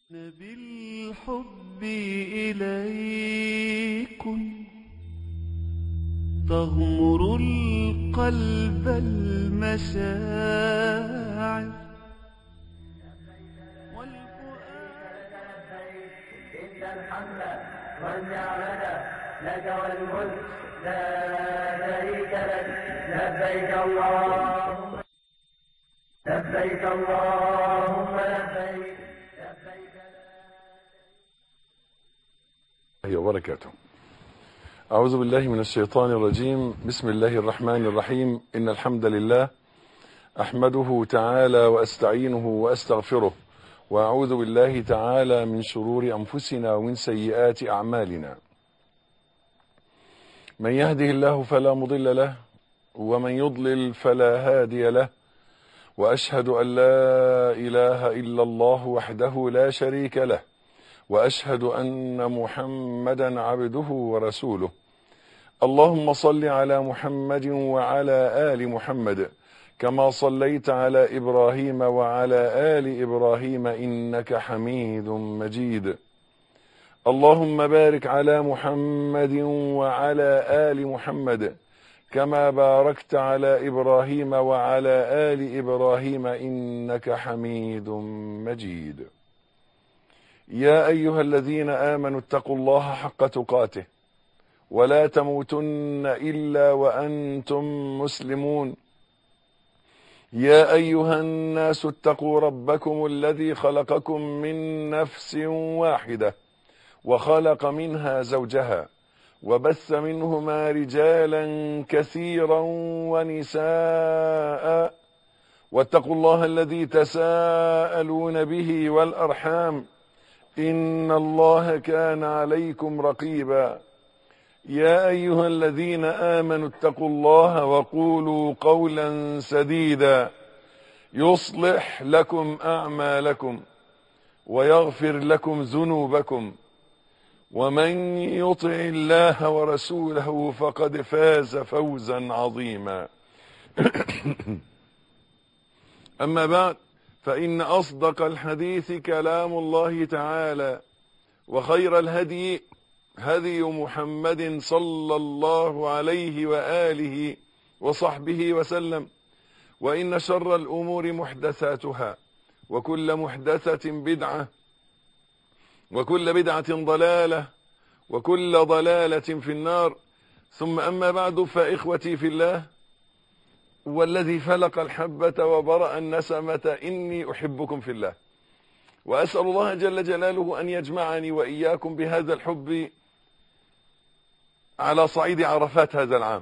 بالحب إليكم تغمر القلب المشاعر والفؤاد إن الحمد والنعمة لك والملك لا شريك لك لبيك اللهم لبيك اللهم لبيك لبيك الله وبركاته أعوذ بالله من الشيطان الرجيم بسم الله الرحمن الرحيم إن الحمد لله أحمده تعالى وأستعينه وأستغفره وأعوذ بالله تعالى من شرور أنفسنا ومن سيئات أعمالنا من يهده الله فلا مضل له ومن يضلل فلا هادي له وأشهد أن لا إله إلا الله وحده لا شريك له واشهد ان محمدا عبده ورسوله اللهم صل على محمد وعلى ال محمد كما صليت على ابراهيم وعلى ال ابراهيم انك حميد مجيد اللهم بارك على محمد وعلى ال محمد كما باركت على ابراهيم وعلى ال ابراهيم انك حميد مجيد يا ايها الذين امنوا اتقوا الله حق تقاته ولا تموتن الا وانتم مسلمون يا ايها الناس اتقوا ربكم الذي خلقكم من نفس واحده وخلق منها زوجها وبث منهما رجالا كثيرا ونساء واتقوا الله الذي تساءلون به والارحام إن الله كان عليكم رقيبا يا أيها الذين آمنوا اتقوا الله وقولوا قولا سديدا يصلح لكم أعمالكم ويغفر لكم ذنوبكم ومن يطع الله ورسوله فقد فاز فوزا عظيما أما بعد فإن أصدق الحديث كلام الله تعالى وخير الهدي هدي محمد صلى الله عليه وآله وصحبه وسلم وإن شر الأمور محدثاتها وكل محدثة بدعة وكل بدعة ضلالة وكل ضلالة في النار ثم أما بعد فإخوتي في الله والذي فلق الحبة وبرأ النسمة إني أحبكم في الله وأسأل الله جل جلاله أن يجمعني وإياكم بهذا الحب على صعيد عرفات هذا العام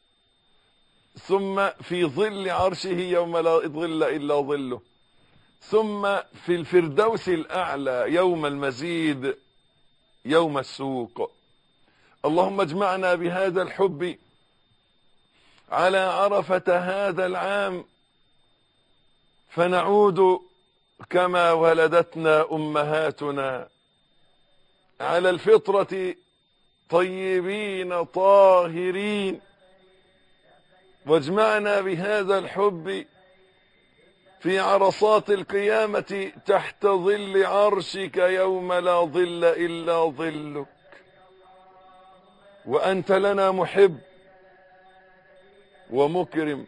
ثم في ظل عرشه يوم لا ظل إلا ظله ثم في الفردوس الأعلى يوم المزيد يوم السوق اللهم اجمعنا بهذا الحب على عرفة هذا العام فنعود كما ولدتنا أمهاتنا على الفطرة طيبين طاهرين واجمعنا بهذا الحب في عرصات القيامة تحت ظل عرشك يوم لا ظل إلا ظلك وأنت لنا محب ومكرم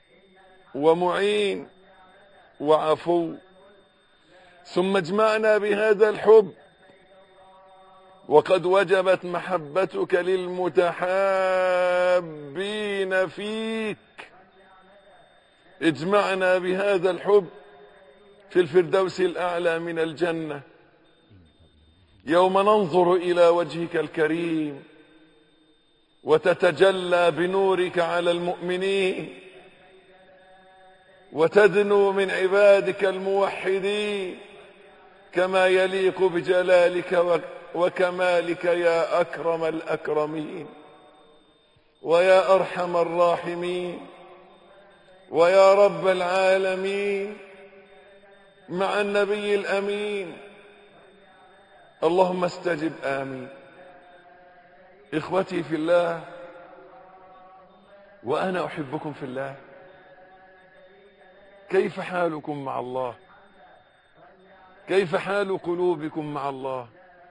ومعين وعفو ثم اجمعنا بهذا الحب وقد وجبت محبتك للمتحابين فيك اجمعنا بهذا الحب في الفردوس الأعلى من الجنة يوم ننظر إلى وجهك الكريم وتتجلى بنورك على المؤمنين وتدنو من عبادك الموحدين كما يليق بجلالك وكمالك يا أكرم الأكرمين ويا أرحم الراحمين ويا رب العالمين مع النبي الأمين اللهم استجب آمين إخوتي في الله وأنا أحبكم في الله كيف حالكم مع الله كيف حال قلوبكم مع الله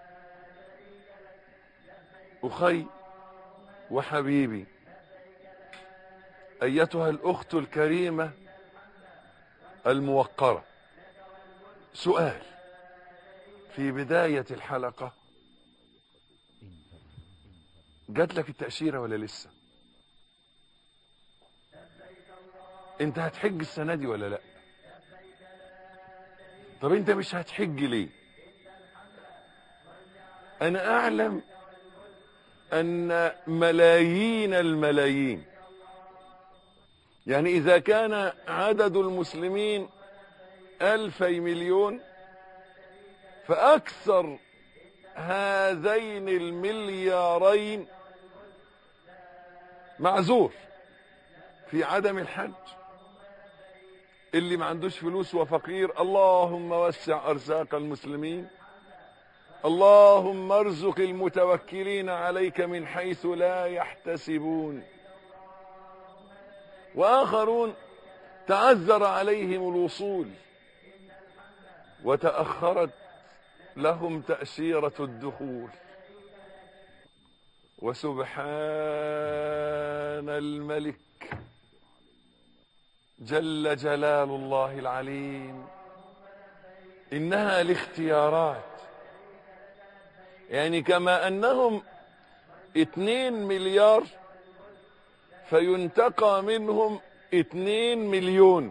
أخي وحبيبي أيتها الأخت الكريمة الموقرة سؤال في بداية الحلقة جات لك التأشيرة ولا لسه انت هتحج السنة دي ولا لا طب انت مش هتحج ليه انا اعلم ان ملايين الملايين يعني اذا كان عدد المسلمين الفي مليون فاكثر هذين المليارين معذور في عدم الحج اللي ما عندوش فلوس وفقير اللهم وسع ارزاق المسلمين اللهم ارزق المتوكلين عليك من حيث لا يحتسبون واخرون تعذر عليهم الوصول وتاخرت لهم تاشيره الدخول وسبحان الملك جل جلال الله العليم انها لاختيارات يعني كما انهم اتنين مليار فينتقى منهم اتنين مليون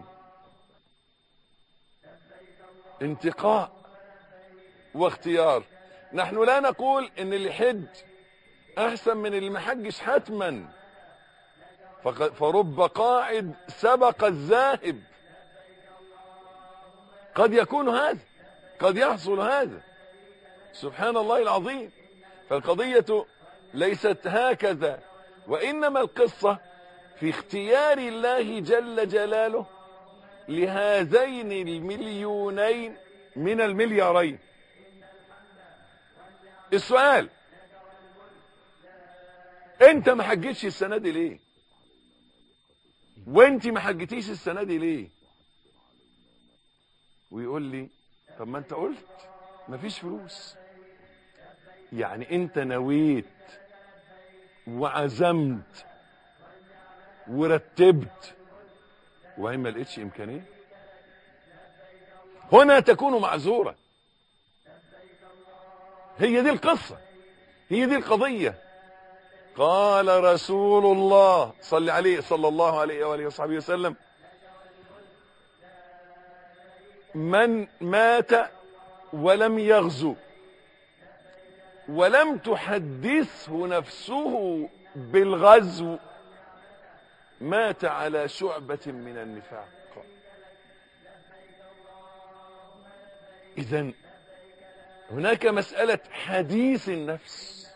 انتقاء واختيار نحن لا نقول ان اللي حج احسن من اللي ما حجش حتما فق- فرب قاعد سبق الذاهب قد يكون هذا قد يحصل هذا سبحان الله العظيم فالقضية ليست هكذا وإنما القصة في اختيار الله جل جلاله لهذين المليونين من المليارين السؤال انت ما حجتش السنة دي ليه وانت ما حجتيش السنة دي ليه ويقول لي طب ما انت قلت مفيش فلوس يعني انت نويت وعزمت ورتبت وهي ما لقيتش امكانيه هنا تكون معذورا هي دي القصه هي دي القضيه قال رسول الله صلى عليه صلى الله عليه واله وصحبه وسلم من مات ولم يغزو ولم تحدثه نفسه بالغزو مات على شعبة من النفاق إذا هناك مسألة حديث النفس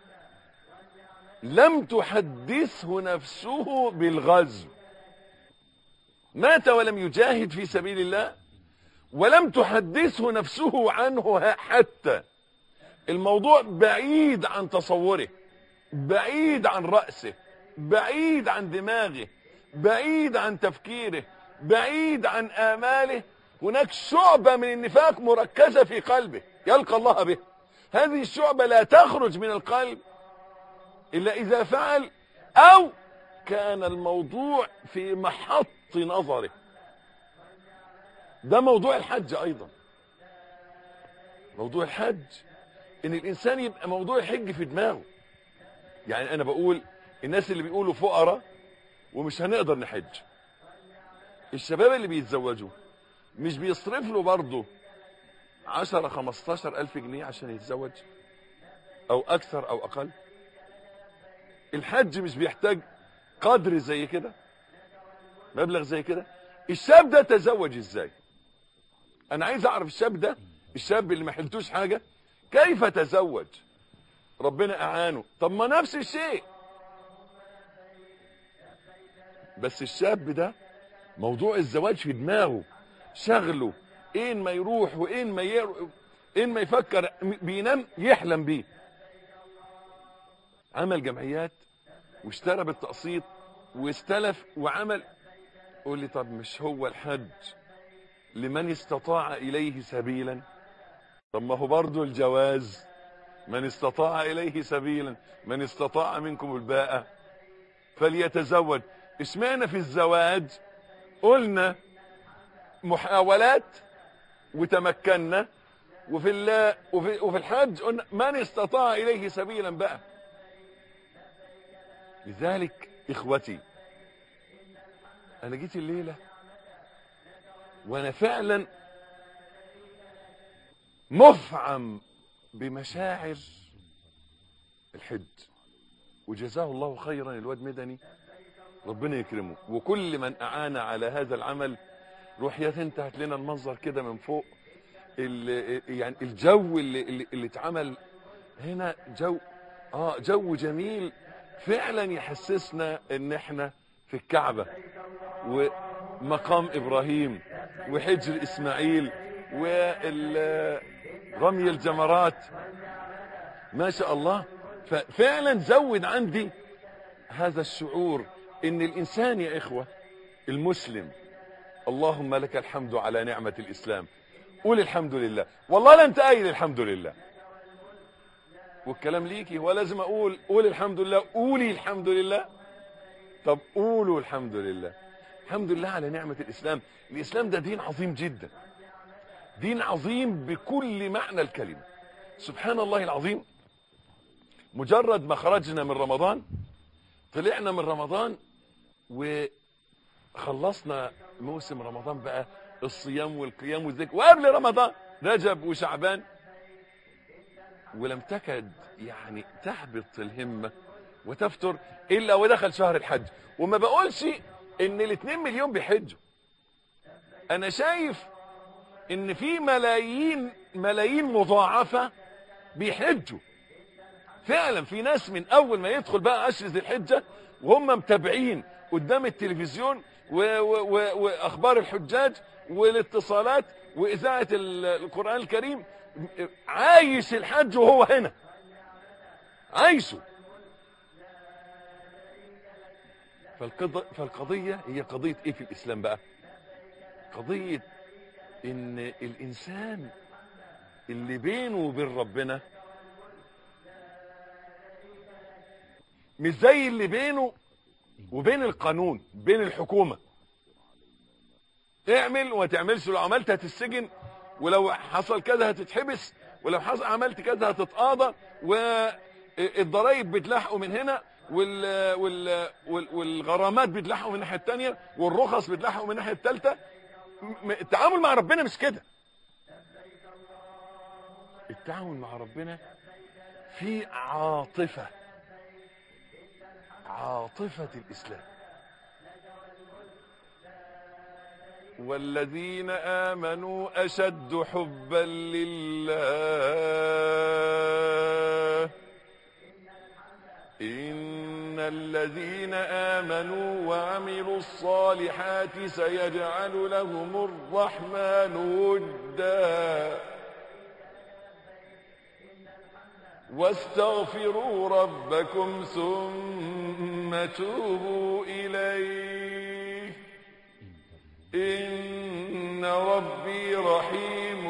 لم تحدثه نفسه بالغزو مات ولم يجاهد في سبيل الله ولم تحدثه نفسه عنه حتى الموضوع بعيد عن تصوره بعيد عن رأسه بعيد عن دماغه بعيد عن تفكيره بعيد عن آماله هناك شعبة من النفاق مركزة في قلبه يلقى الله به هذه الشعبة لا تخرج من القلب إلا إذا فعل أو كان الموضوع في محط نظره ده موضوع الحج أيضا موضوع الحج ان الانسان يبقى موضوع الحج في دماغه يعني انا بقول الناس اللي بيقولوا فقراء ومش هنقدر نحج الشباب اللي بيتزوجوا مش بيصرف له برضه 10 15 الف جنيه عشان يتزوج او اكثر او اقل الحج مش بيحتاج قدر زي كده مبلغ زي كده الشاب ده تزوج ازاي انا عايز اعرف الشاب ده الشاب اللي ما حلتوش حاجه كيف تزوج ربنا اعانه طب ما نفس الشيء بس الشاب ده موضوع الزواج في دماغه شغله اين ما يروح واين ما ير... اين ما يفكر بينام يحلم بيه عمل جمعيات واشترى بالتقسيط واستلف وعمل قول لي طب مش هو الحج لمن استطاع اليه سبيلا طب ما هو برضه الجواز من استطاع اليه سبيلا من استطاع منكم الباءة فليتزوج اشمعنى في الزواج قلنا محاولات وتمكنا وفي الله وفي, وفي الحج قلنا من استطاع اليه سبيلا بقى لذلك اخوتي انا جيت الليله وانا فعلا مفعم بمشاعر الحج وجزاه الله خيرا الواد مدني ربنا يكرمه وكل من اعان على هذا العمل روح يا انت هات لنا المنظر كده من فوق ال- يعني الجو اللي اللي, اللي اتعمل هنا جو اه جو جميل فعلا يحسسنا ان احنا في الكعبه ومقام ابراهيم وحجر اسماعيل ورمي الجمرات ما شاء الله ففعلا زود عندي هذا الشعور ان الانسان يا اخوه المسلم اللهم لك الحمد على نعمه الاسلام قول الحمد لله والله لا انت قايل الحمد لله والكلام ليكي هو لازم اقول قول الحمد لله قولي الحمد لله طب قولوا الحمد لله الحمد لله على نعمة الإسلام الإسلام ده دين عظيم جدا دين عظيم بكل معنى الكلمة سبحان الله العظيم مجرد ما خرجنا من رمضان طلعنا من رمضان وخلصنا موسم رمضان بقى الصيام والقيام والذكر وقبل رمضان رجب وشعبان ولم تكد يعني تهبط الهمة وتفتر إلا ودخل شهر الحج وما بقولش إن الاتنين مليون بيحجوا أنا شايف إن في ملايين ملايين مضاعفة بيحجوا فعلا في ناس من أول ما يدخل بقى عشر ذي الحجة وهم متابعين قدام التلفزيون و و و وأخبار الحجاج والاتصالات وإذاعة ال- القرآن الكريم عايش الحج وهو هنا عايشه فالقض... فالقضية هي قضية ايه في الاسلام بقى قضية ان الانسان اللي بينه وبين ربنا مش زي اللي بينه وبين القانون بين الحكومة اعمل وما تعملش لو عملت هتتسجن ولو حصل كذا هتتحبس ولو حصل عملت كذا هتتقاضى والضرايب بتلاحقوا من هنا وال وال وال والغرامات بتلاحقوا من الناحيه الثانيه والرخص بتلاحقوا من الناحيه الثالثه م- التعامل مع ربنا مش كده التعامل مع ربنا في عاطفه عاطفه الاسلام والذين آمنوا أشد حبا لله إن الذين آمنوا وعملوا الصالحات سيجعل لهم الرحمن ودا واستغفروا ربكم ثم توبوا إليه إن ربي رحيم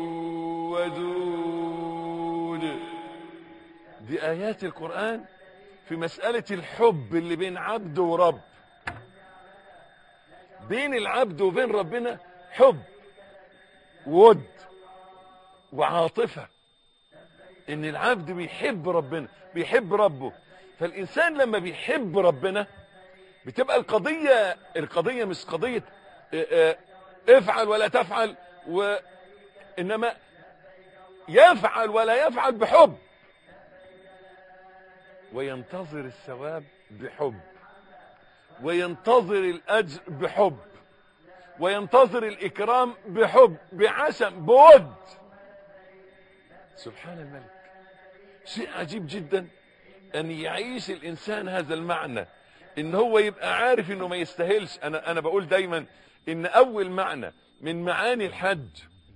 ودود دي آيات القرآن في مسألة الحب اللي بين عبد ورب بين العبد وبين ربنا حب ود وعاطفة ان العبد بيحب ربنا بيحب ربه فالإنسان لما بيحب ربنا بتبقى القضية القضية مش قضية اه، اه، افعل ولا تفعل وإنما يفعل ولا يفعل بحب وينتظر الثواب بحب وينتظر الأجر بحب وينتظر الإكرام بحب بعشم بود سبحان الملك شيء عجيب جدا أن يعيش الإنسان هذا المعنى ان هو يبقى عارف انه ما يستاهلش انا انا بقول دايما ان اول معنى من معاني الحج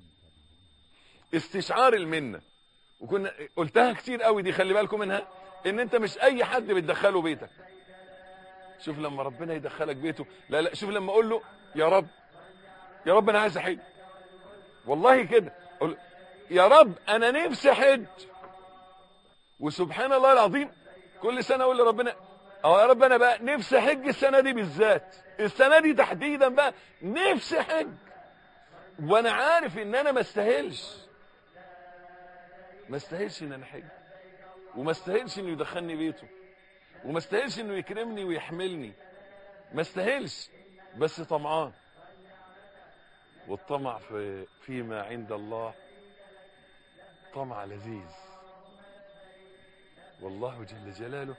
استشعار المنه وكنا قلتها كتير قوي دي خلي بالكم منها ان انت مش اي حد بتدخله بيتك شوف لما ربنا يدخلك بيته لا لا شوف لما اقول له يا رب يا رب انا عايز احج والله كده أقول يا رب انا نفسي حج وسبحان الله العظيم كل سنه اقول لربنا اه يا رب انا بقى نفسي حج السنه دي بالذات السنه دي تحديدا بقى نفسي حج وانا عارف ان انا ما استاهلش ما استاهلش ان انا حج وما استاهلش انه يدخلني بيته وما استاهلش انه يكرمني ويحملني ما استاهلش بس طمعان والطمع في فيما عند الله طمع لذيذ والله جل جلاله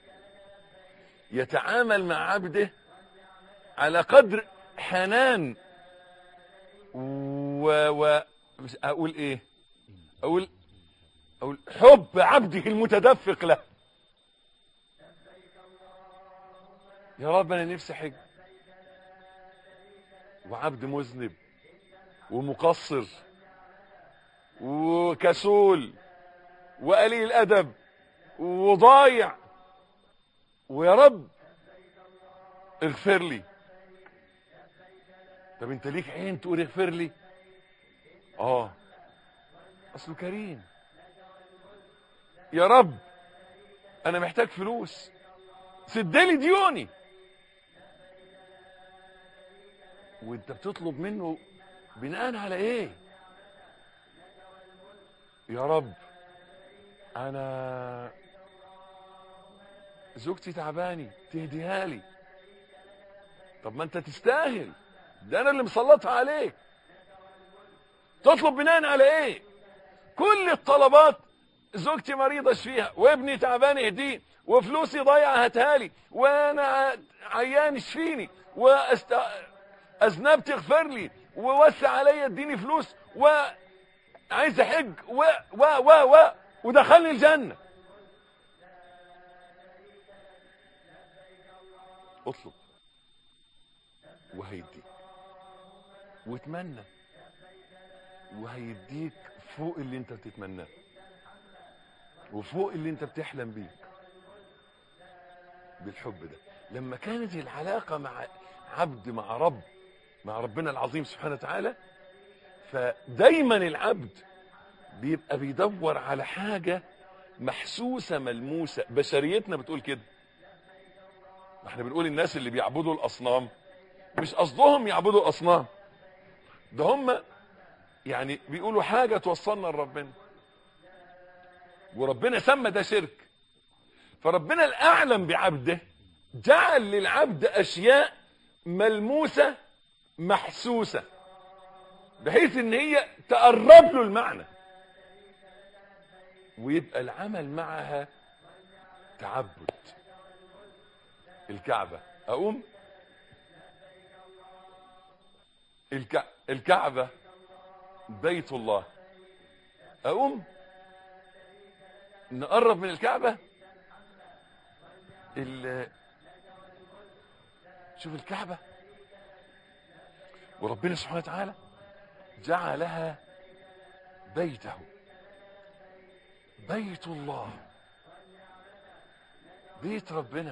يتعامل مع عبده على قدر حنان و, و... مش اقول ايه اقول اقول حب عبده المتدفق له يا رب انا نفسي حج وعبد مذنب ومقصر وكسول وقليل ادب وضايع ويا رب اغفر لي طب انت ليك عين تقول اغفر لي اه اصله كريم يا رب انا محتاج فلوس سدلي ديوني وانت بتطلب منه بناء على ايه يا رب انا زوجتي تعباني تهديها لي طب ما انت تستاهل ده انا اللي مسلطها عليك تطلب بناء على ايه كل الطلبات زوجتي مريضة اشفيها وابني تعبان اهديه وفلوسي ضايعة هاتها وانا عيان اشفيني واست... اذنبت اغفر لي ووسع عليا اديني فلوس وعايز احج و و و و ودخلني الجنة اطلب وهيديك واتمنى وهيديك فوق اللي انت بتتمناه وفوق اللي انت بتحلم بيه بالحب ده لما كانت العلاقة مع عبد مع رب مع ربنا العظيم سبحانه وتعالى فدايما العبد بيبقى بيدور على حاجة محسوسة ملموسة بشريتنا بتقول كده احنا بنقول الناس اللي بيعبدوا الاصنام مش قصدهم يعبدوا الاصنام ده هم يعني بيقولوا حاجة توصلنا لربنا وربنا سمى ده شرك فربنا الاعلم بعبده جعل للعبد اشياء ملموسة محسوسة بحيث ان هي تقرب له المعنى ويبقى العمل معها تعبد الكعبة اقوم الك... الكعبة بيت الله اقوم نقرب من الكعبة ال... شوف الكعبة وربنا سبحانه وتعالى جعلها بيته بيت الله بيت ربنا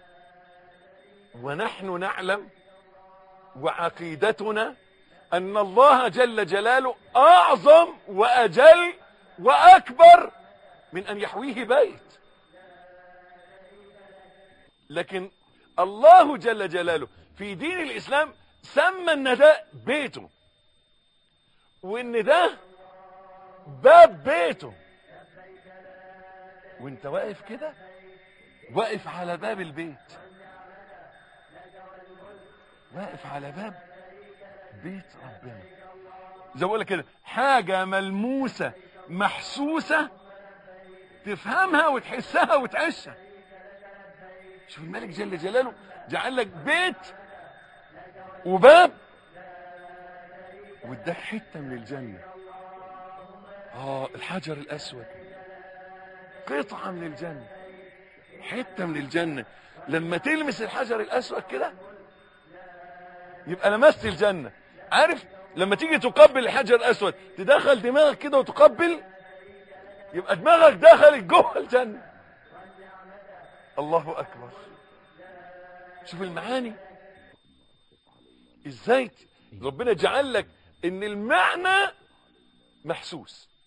ونحن نعلم وعقيدتنا ان الله جل جلاله اعظم واجل واكبر من ان يحويه بيت لكن الله جل جلاله في دين الاسلام سمى النداء بيته وان ده باب بيته وانت واقف كده واقف على باب البيت واقف على باب بيت ربنا زي ما بقول لك كده حاجه ملموسه محسوسه تفهمها وتحسها وتعيشها شوف الملك جل جلاله جعل لك بيت وباب واداك حته من الجنه اه الحجر الاسود قطعه من الجنه حته من الجنه لما تلمس الحجر الاسود كده يبقى لمست الجنه عارف لما تيجي تقبل الحجر الاسود تدخل دماغك كده وتقبل يبقى دماغك دخلت جوه الجنه الله اكبر شوف المعاني ازاي ربنا جعل لك ان المعنى محسوس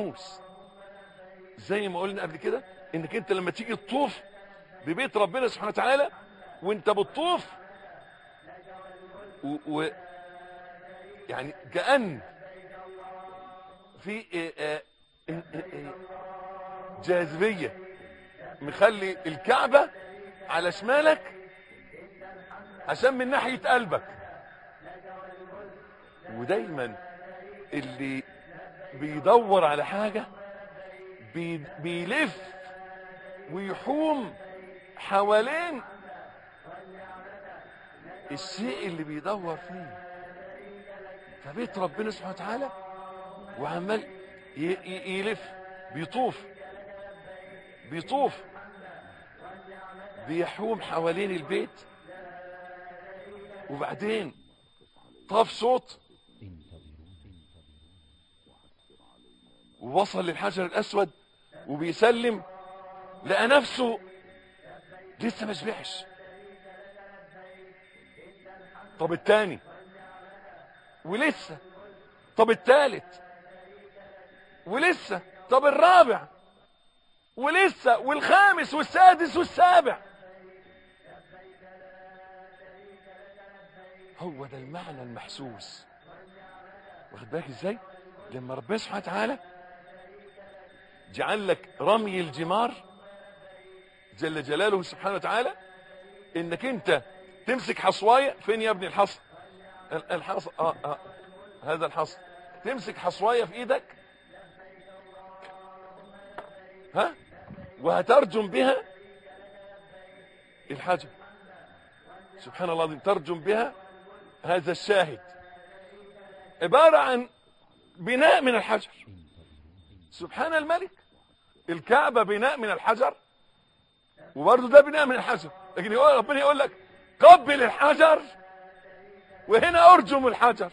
ملموس زي ما قلنا قبل كده انك انت لما تيجي تطوف ببيت ربنا سبحانه وتعالى وانت بتطوف و, و يعني كأن في آه، آه، آه، آه، جاذبية مخلي الكعبة على شمالك عشان من ناحية قلبك ودايما اللي بيدور على حاجة بي بيلف ويحوم حوالين الشيء اللي بيدور فيه فبيت ربنا سبحانه وتعالى وعمال ي- ي- يلف بيطوف بيطوف بيحوم حوالين البيت وبعدين طاف صوت ووصل للحجر الاسود وبيسلم لقى نفسه لسه ما شبعش طب التاني ولسه طب التالت ولسه طب الرابع ولسه والخامس والسادس والسابع هو ده المعنى المحسوس واخد بالك ازاي لما ربنا سبحانه وتعالى جعل لك رمي الجمار جل جلاله سبحانه وتعالى انك انت تمسك حصوايه فين يا ابني الحصى ال- الحصى اه اه هذا الحصى تمسك حصوايه في ايدك ها وهترجم بها الحجر سبحان الله العظيم ترجم بها هذا الشاهد عبارة عن بناء من الحجر سبحان الملك الكعبة بناء من الحجر وبرضه ده بناء من الحجر لكن يقول ربنا يقول لك قبل الحجر وهنا ارجم الحجر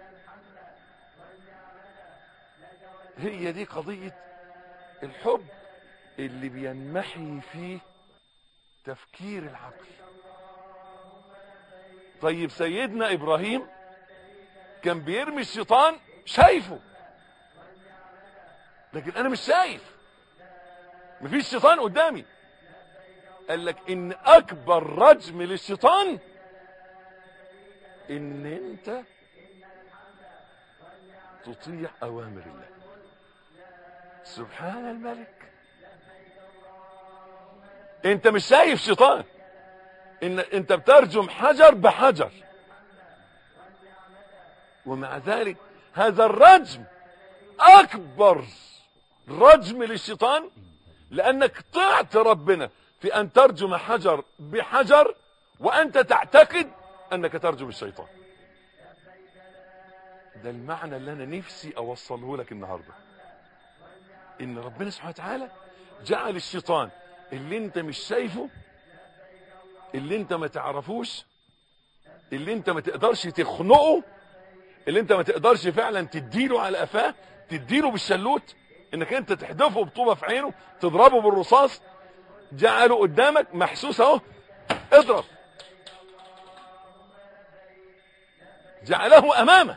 هي دي قضية الحب اللي بينمحي فيه تفكير العقل طيب سيدنا ابراهيم كان بيرمي الشيطان شايفه لكن انا مش شايف مفيش شيطان قدامي قال لك ان اكبر رجم للشيطان ان انت تطيع اوامر الله سبحان الملك انت مش شايف شيطان ان انت بترجم حجر بحجر ومع ذلك هذا الرجم اكبر رجم للشيطان لانك طعت ربنا في ان ترجم حجر بحجر وانت تعتقد انك ترجم الشيطان ده المعنى اللي انا نفسي اوصله لك النهارده ان ربنا سبحانه وتعالى جعل الشيطان اللي انت مش شايفه اللي انت ما تعرفوش اللي انت ما تقدرش تخنقه اللي انت ما تقدرش فعلا تديله على قفاه تديله بالشلوت انك انت تحدفه بطوبه في عينه تضربه بالرصاص جعله قدامك محسوس اهو اضرب جعله امامك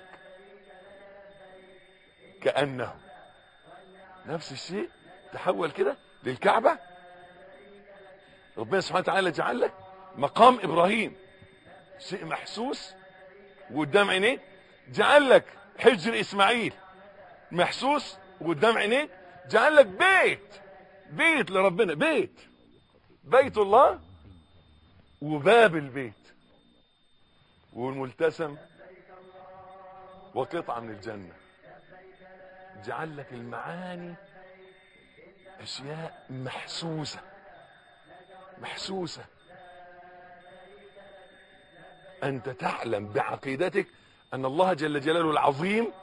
كانه نفس الشيء تحول كده للكعبه ربنا سبحانه وتعالى جعل لك مقام ابراهيم شيء محسوس وقدام عينيك جعل لك حجر اسماعيل محسوس وقدام عينيك جعل لك بيت بيت لربنا بيت بيت الله وباب البيت والملتسم وقطعة من الجنة جعل لك المعاني أشياء محسوسة محسوسة أنت تعلم بعقيدتك أن الله جل جلاله العظيم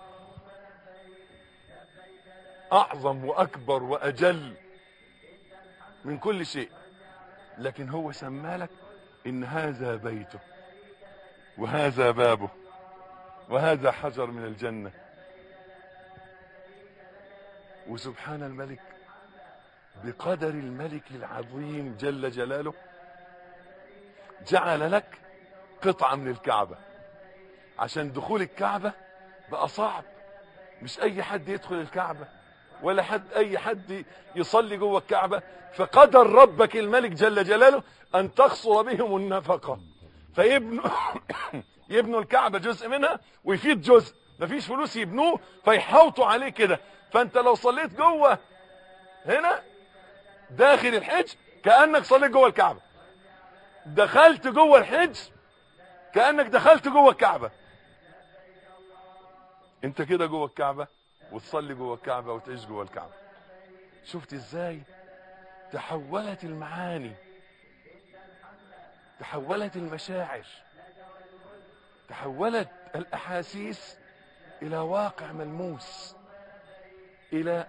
أعظم وأكبر وأجل من كل شيء لكن هو سمالك إن هذا بيته وهذا بابه وهذا حجر من الجنة وسبحان الملك بقدر الملك العظيم جل جلاله جعل لك قطعة من الكعبة عشان دخول الكعبة بقى صعب مش اي حد يدخل الكعبة ولا حد اي حد يصلي جوه الكعبة فقدر ربك الملك جل جلاله ان تخصر بهم النفقة فيبنوا يبنوا الكعبة جزء منها ويفيد جزء مفيش فلوس يبنوه فيحوطوا عليه كده فانت لو صليت جوه هنا داخل الحج كأنك صليت جوه الكعبة دخلت جوه الحج كأنك دخلت جوه الكعبة انت كده جوه الكعبة وتصلي جوه الكعبة وتعيش جوه الكعبة شفت ازاي تحولت المعاني تحولت المشاعر تحولت الاحاسيس الى واقع ملموس الى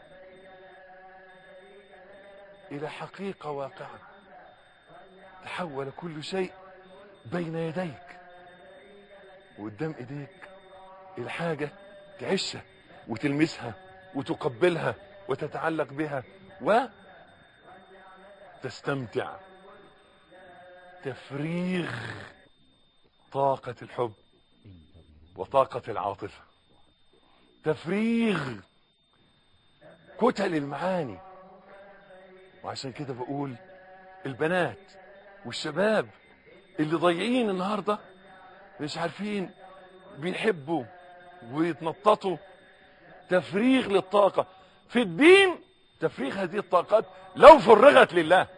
الى حقيقة واقعة تحول كل شيء بين يديك وقدام ايديك الحاجة تعيشها وتلمسها وتقبلها وتتعلق بها وتستمتع تفريغ طاقة الحب وطاقة العاطفة تفريغ كتل المعاني وعشان كده بقول البنات والشباب اللي ضايعين النهارده مش عارفين بيحبوا ويتنططوا تفريغ للطاقة في الدين تفريغ هذه الطاقات لو فرغت لله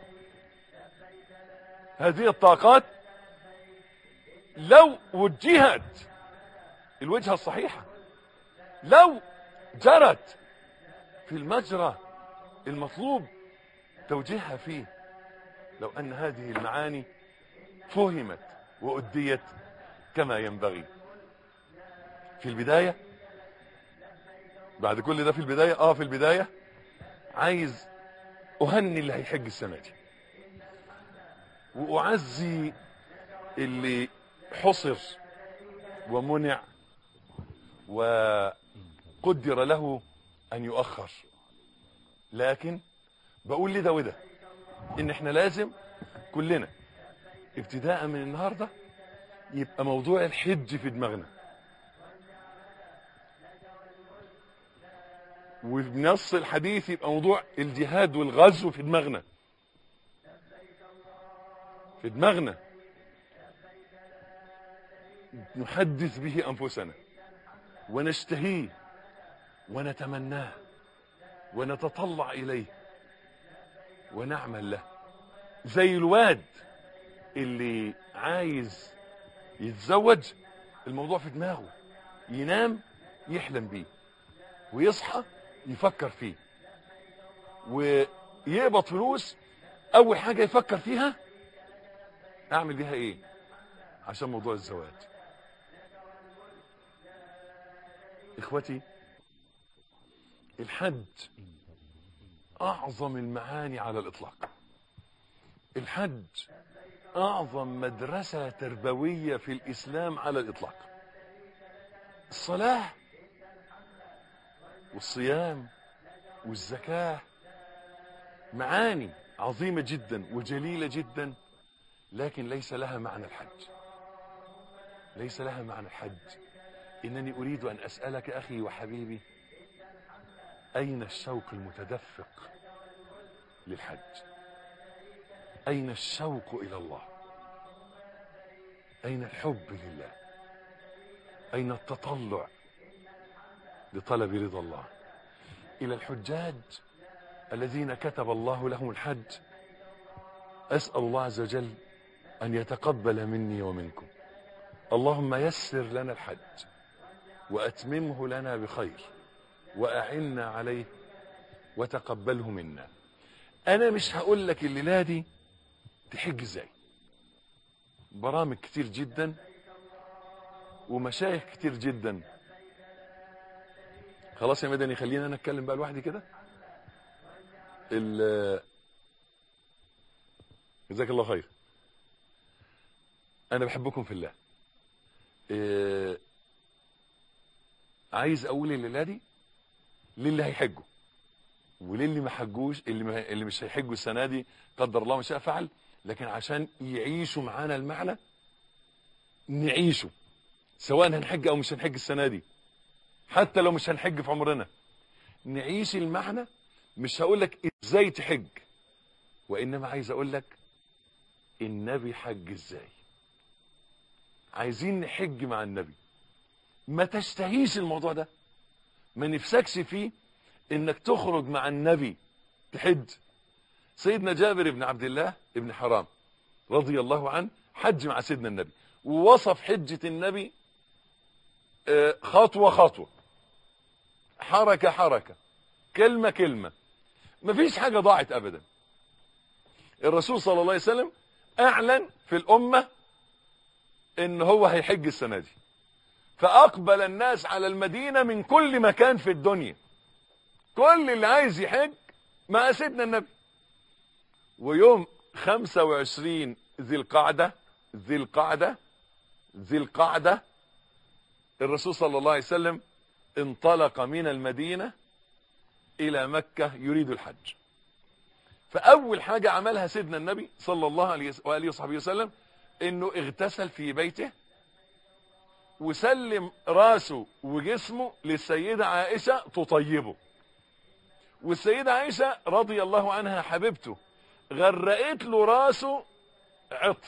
هذه الطاقات لو وجهت الوجهة الصحيحة لو جرت في المجرى المطلوب توجيهها فيه لو أن هذه المعاني فهمت وأديت كما ينبغي في البداية بعد كل ده في البداية اه في البداية عايز أهني اللي هيحج السنة دي وأعزي اللي حصر ومنع وقدر له أن يؤخر لكن بقول لي ده وده ان احنا لازم كلنا ابتداء من النهارده يبقى موضوع الحج في دماغنا وبنص الحديث يبقى موضوع الجهاد والغزو في دماغنا في دماغنا نحدث به انفسنا ونشتهيه ونتمناه ونتطلع اليه ونعمل له زي الواد اللي عايز يتزوج الموضوع في دماغه ينام يحلم بيه ويصحى يفكر فيه ويقبض فلوس اول حاجة يفكر فيها اعمل بيها ايه عشان موضوع الزواج اخوتي الحج اعظم المعاني على الاطلاق الحج اعظم مدرسة تربوية في الاسلام على الاطلاق الصلاة والصيام والزكاة معاني عظيمة جدا وجليلة جدا لكن ليس لها معنى الحج ليس لها معنى الحج انني اريد ان اسألك اخي وحبيبي اين الشوق المتدفق للحج اين الشوق الى الله اين الحب لله اين التطلع لطلب رضا الله الى الحجاج الذين كتب الله لهم الحج اسال الله عز وجل ان يتقبل مني ومنكم اللهم يسر لنا الحج واتممه لنا بخير واعنا عليه وتقبله منا انا مش هقول لك الليله دي تحج ازاي برامج كتير جدا ومشايخ كتير جدا خلاص يا مدني خلينا انا اتكلم بقى لوحدي كده ال جزاك الله خير انا بحبكم في الله إيه عايز اقول الليله دي للي هيحجوا وللي ما حجوش اللي ما اللي مش هيحجوا السنه دي قدر الله ما شاء فعل لكن عشان يعيشوا معانا المعنى نعيشه سواء هنحج او مش هنحج السنه دي حتى لو مش هنحج في عمرنا نعيش المعنى مش هقول لك ازاي تحج وانما عايز اقول لك النبي حج ازاي عايزين نحج مع النبي ما تشتهيش الموضوع ده ما نفسكش فيه انك تخرج مع النبي تحج سيدنا جابر بن عبد الله بن حرام رضي الله عنه حج مع سيدنا النبي ووصف حجة النبي آه، خطوة خطوة حركة حركة كلمة كلمة مفيش حاجة ضاعت أبدا الرسول صلى الله عليه وسلم أعلن في الأمة إن هو هيحج السنة دي فأقبل الناس على المدينة من كل مكان في الدنيا كل اللي عايز يحج مع سيدنا النبي ويوم 25 ذي القعدة ذي القعدة ذي القعدة الرسول صلى الله عليه وسلم انطلق من المدينة إلى مكة يريد الحج فأول حاجة عملها سيدنا النبي صلى الله عليه وآله وصحبه وسلم إنه اغتسل في بيته وسلم راسه وجسمه للسيدة عائشة تطيبه والسيدة عائشة رضي الله عنها حبيبته غرقت له راسه عطر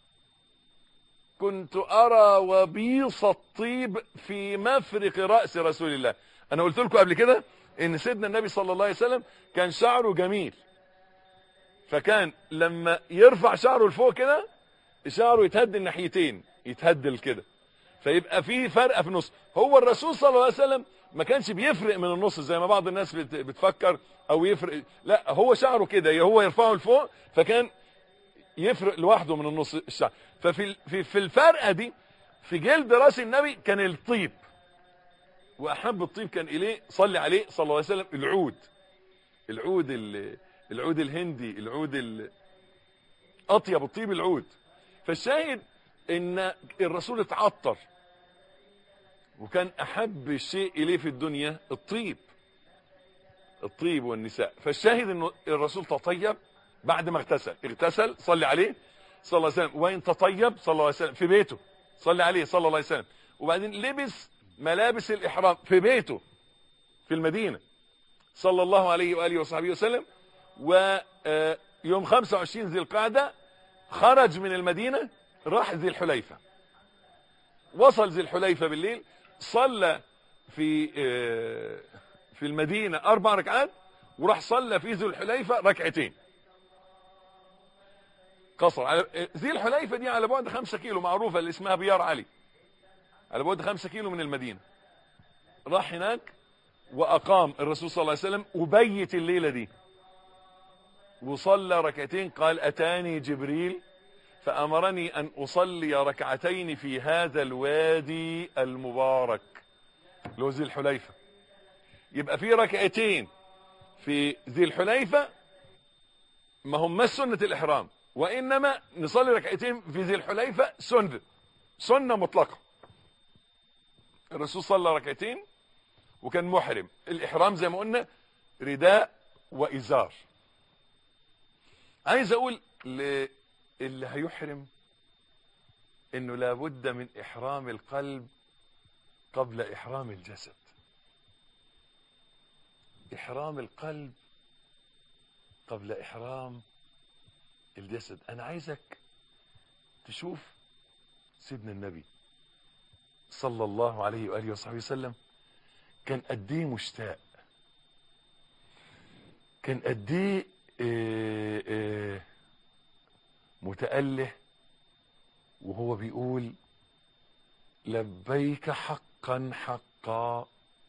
كنت أرى وبيص الطيب في مفرق رأس رسول الله أنا قلت لكم قبل كده إن سيدنا النبي صلى الله عليه وسلم كان شعره جميل فكان لما يرفع شعره لفوق كده شعره يتهد الناحيتين يتهدل كده فيبقى في فرقه في النص هو الرسول صلى الله عليه وسلم ما كانش بيفرق من النص زي ما بعض الناس بت- بتفكر او يفرق لا هو شعره كده يا هو يرفعه لفوق فكان يفرق لوحده من النص الشعر ففي ال- في في الفرقه دي في جلد راس النبي كان الطيب واحب الطيب كان اليه صلي عليه صلى الله عليه وسلم العود العود ال- العود الهندي العود ال- اطيب الطيب العود فالشاهد ان الرسول اتعطر وكان احب شيء اليه في الدنيا الطيب الطيب والنساء فالشاهد انه الرسول تطيب بعد ما اغتسل اغتسل صلي عليه صلى الله عليه وسلم وين تطيب صلى الله عليه وسلم في بيته صلي عليه صلى الله عليه وسلم وبعدين لبس ملابس الاحرام في بيته في المدينه صلى الله عليه واله وصحبه وسلم ويوم 25 ذي القعده خرج من المدينه راح ذي الحليفه وصل ذي الحليفه بالليل صلى في آه، في المدينه اربع ركعات وراح صلى في ذي الحليفه ركعتين قصر على ذي الحليفه دي على بعد خمسة كيلو معروفه اللي اسمها بيار علي على بعد خمسة كيلو من المدينه راح هناك واقام الرسول صلى الله عليه وسلم وبيت الليله دي وصلى ركعتين قال اتاني جبريل فامرني ان اصلي ركعتين في هذا الوادي المبارك اللي هو ذي الحليفه يبقى في ركعتين في ذي الحليفه ما هم مش سنه الاحرام وانما نصلي ركعتين في ذي الحليفه سنه سنه مطلقه الرسول صلى ركعتين وكان محرم الاحرام زي ما قلنا رداء وازار عايز اقول للي هيحرم انه لابد من احرام القلب قبل احرام الجسد احرام القلب قبل احرام الجسد انا عايزك تشوف سيدنا النبي صلى الله عليه واله وصحبه وسلم كان قد ايه مشتاق كان قد ايه آه، آه، متأله وهو بيقول لبيك حقا حقا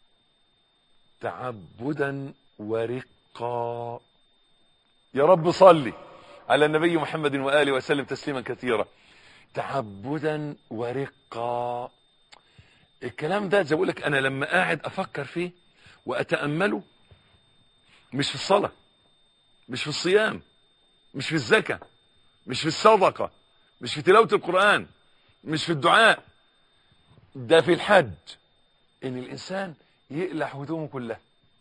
تعبدا ورقا يا رب صلي على النبي محمد وآله وسلم تسليما كثيرا تعبدا ورقا الكلام ده زي بقول لك انا لما قاعد افكر فيه واتامله مش في الصلاه مش في الصيام مش في الزكاه مش في الصدقه مش في تلاوه القران مش في الدعاء ده في الحج ان الانسان يقلع هدومه كلها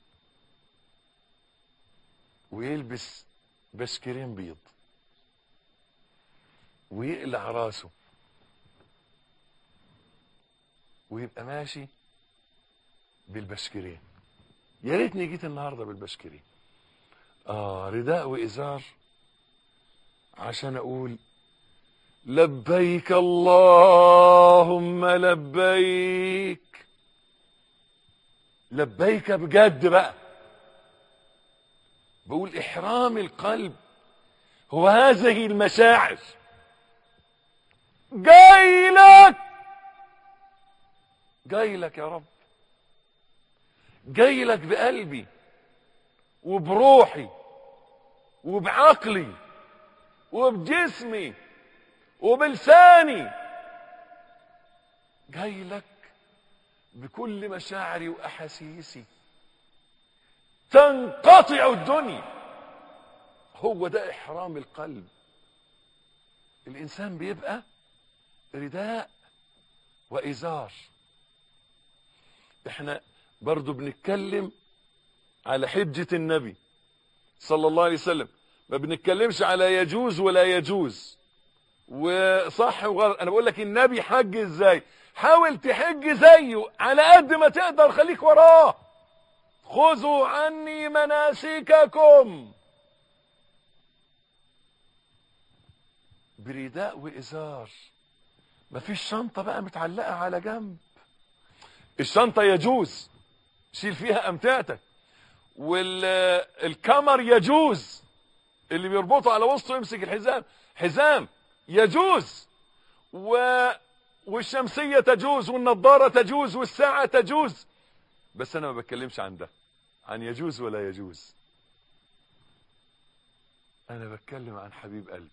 ويلبس بسكرين بيض ويقلع راسه ويبقى ماشي بالبشكرين يا ريتني جيت النهارده بالبشكري اه رداء وازار عشان اقول لبيك اللهم لبيك لبيك بجد بقى بقول احرام القلب هو هذه المشاعر جاي لك جاي لك يا رب جاي لك بقلبي وبروحي وبعقلي وبجسمي وبلساني جاي لك بكل مشاعري واحاسيسي تنقطع الدنيا هو ده احرام القلب الانسان بيبقى رداء وازار احنا برضو بنتكلم على حجة النبي صلى الله عليه وسلم ما بنتكلمش على يجوز ولا يجوز وصح وغلط انا بقول لك النبي حج ازاي حاول تحج زيه على قد ما تقدر خليك وراه خذوا عني مناسككم برداء وازار مفيش شنطة بقى متعلقة على جنب الشنطة يجوز شيل فيها امتعتك والكمر يجوز اللي بيربطه على وسطه يمسك الحزام حزام يجوز و والشمسية تجوز والنظارة تجوز والساعة تجوز بس انا ما بتكلمش عن ده عن يجوز ولا يجوز انا بتكلم عن حبيب قلبي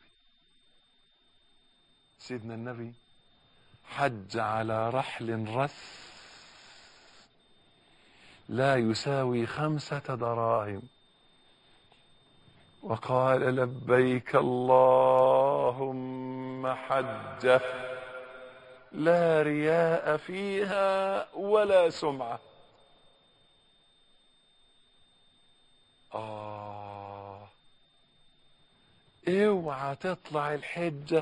سيدنا النبي حج على رحل رث لا يساوي خمسة دراهم وقال لبيك اللهم حجة لا رياء فيها ولا سمعة آه اوعى تطلع الحجة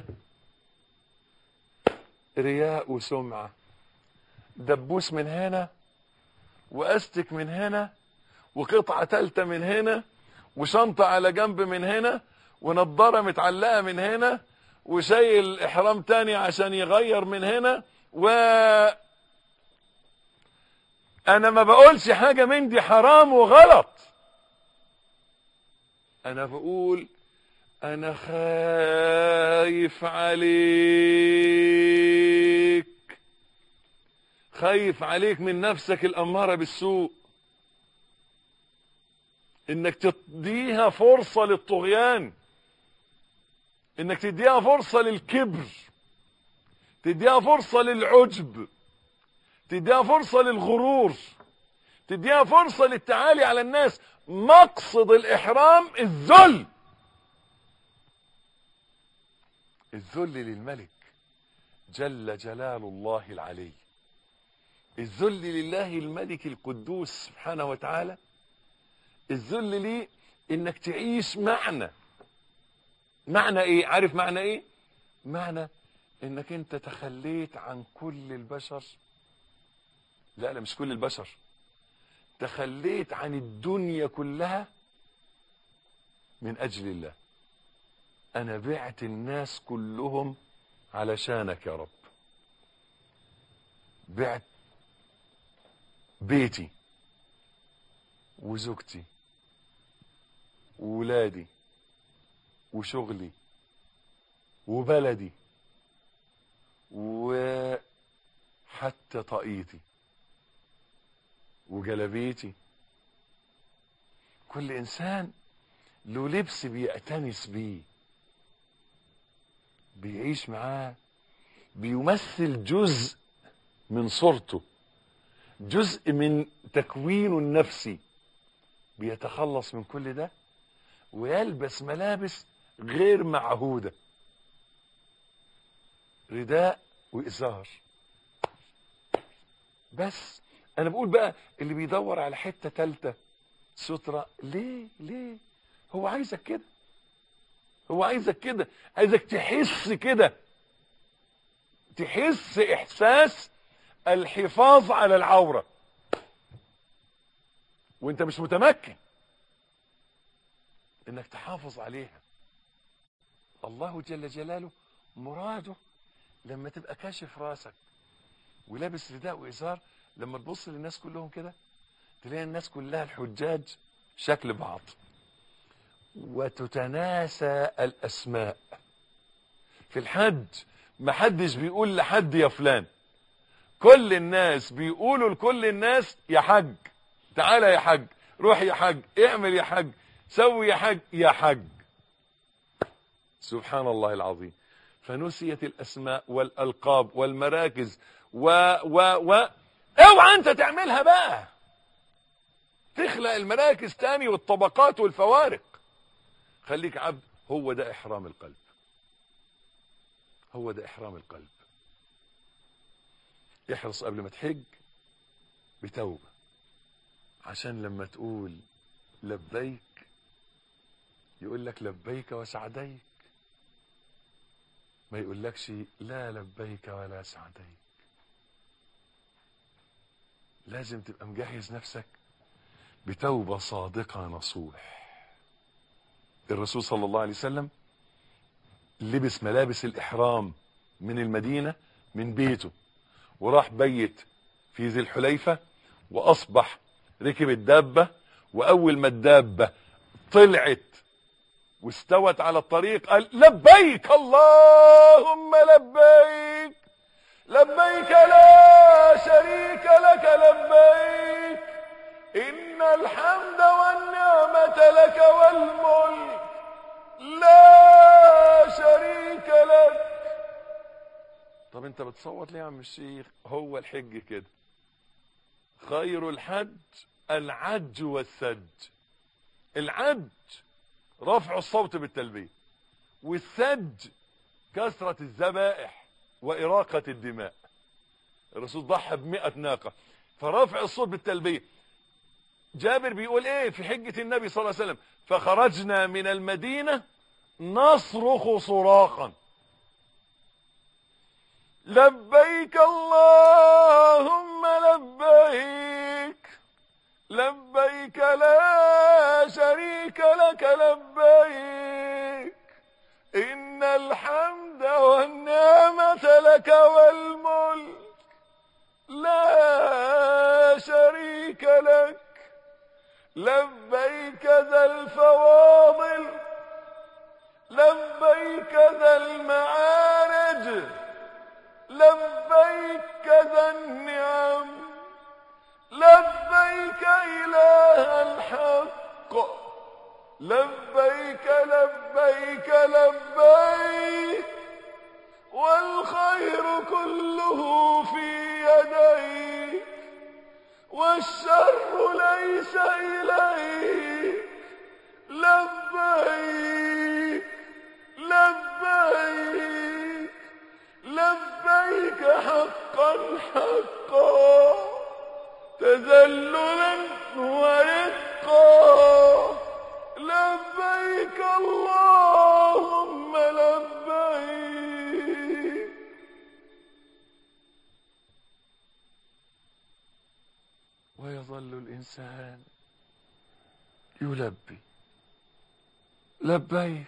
رياء وسمعة دبوس من هنا واستك من هنا وقطعة تالتة من هنا وشنطة على جنب من هنا ونضارة متعلقة من هنا وشايل احرام تاني عشان يغير من هنا و انا ما بقولش حاجة من دي حرام وغلط انا بقول انا خايف عليك خايف عليك من نفسك الامارة بالسوء انك تديها فرصة للطغيان انك تديها فرصة للكبر تديها فرصة للعجب تديها فرصة للغرور تديها فرصة للتعالي على الناس مقصد الاحرام الذل الذل للملك جل جلال الله العلي الذل لله الملك القدوس سبحانه وتعالى الذل ليه انك تعيش معنى معنى ايه عارف معنى ايه معنى انك انت تخليت عن كل البشر لا لا مش كل البشر تخليت عن الدنيا كلها من اجل الله انا بعت الناس كلهم علشانك يا رب بعت بيتي وزوجتي وولادي وشغلي وبلدي وحتى طاقيتي وجلبيتي كل انسان له لبس بيأتنس بيه بيعيش معاه بيمثل جزء من صورته جزء من تكوينه النفسي بيتخلص من كل ده ويلبس ملابس غير معهودة رداء وإزار بس أنا بقول بقى اللي بيدور على حتة تالتة سترة ليه ليه هو عايزك كده هو عايزك كده عايزك تحس كده تحس إحساس الحفاظ على العورة وانت مش متمكن انك تحافظ عليها الله جل جلاله مراده لما تبقى كاشف راسك ولابس رداء وازار لما تبص للناس كلهم كده تلاقي الناس كلها الحجاج شكل بعض وتتناسى الاسماء في الحج ما حدش بيقول لحد يا فلان كل الناس بيقولوا لكل الناس يا حج تعالى يا حج روح يا حج اعمل يا حج سوي يا حج يا حج سبحان الله العظيم فنسيت الاسماء والالقاب والمراكز و و و اوعى انت تعملها بقى تخلق المراكز تاني والطبقات والفوارق خليك عبد هو ده احرام القلب هو ده احرام القلب احرص قبل ما تحج بتوبة عشان لما تقول لبيك يقول لك لبيك وسعديك ما يقولكش لا لبيك ولا سعديك لازم تبقى مجهز نفسك بتوبة صادقة نصوح الرسول صلى الله عليه وسلم لبس ملابس الإحرام من المدينة من بيته وراح بيت في ذي الحليفة وأصبح ركب الدابة وأول ما الدابة طلعت واستوت على الطريق قال لبيك اللهم لبيك لبيك لا شريك لك لبيك إن الحمد والنعمة لك والملك لا شريك لك طب انت بتصوت ليه يا عم الشيخ هو الحج كده خير الحج العج والسج العج رفع الصوت بالتلبية والسج كثرة الذبائح وإراقة الدماء الرسول ضحى بمئة ناقة فرفع الصوت بالتلبية جابر بيقول ايه في حجة النبي صلى الله عليه وسلم فخرجنا من المدينة نصرخ صراخا لبيك اللهم لبيك لبيك لا شريك لك لبيك إن الحمد والنعمة لك والملك لا شريك لك لبيك ذا الفواضل لبيك ذا المعارج لبيك ذا النعم لبيك إله الحق لبيك لبيك لبيك والخير كله في يديك والشر ليس إليك لبيك لبيك لبيك حقا حقا تذللا ورقا لبيك اللهم لبيك ويظل الإنسان يلبي لبيك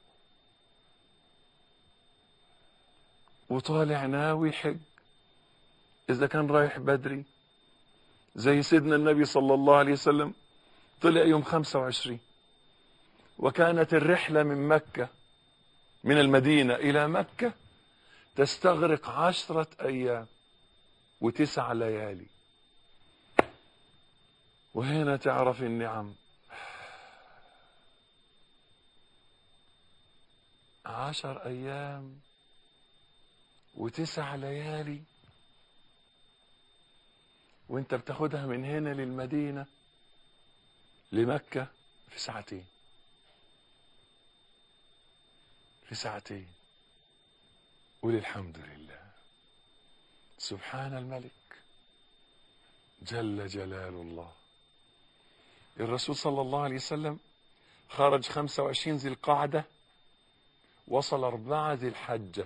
وطالع ناوي حج إذا كان رايح بدري زي سيدنا النبي صلى الله عليه وسلم طلع يوم 25 وكانت الرحلة من مكة من المدينة إلى مكة تستغرق عشرة أيام وتسع ليالي وهنا تعرف النعم عشر أيام وتسع ليالي وانت بتاخدها من هنا للمدينة لمكة في ساعتين في ساعتين قول الحمد لله سبحان الملك جل جلال الله الرسول صلى الله عليه وسلم خرج 25 ذي القعدة وصل أربعة ذي الحجة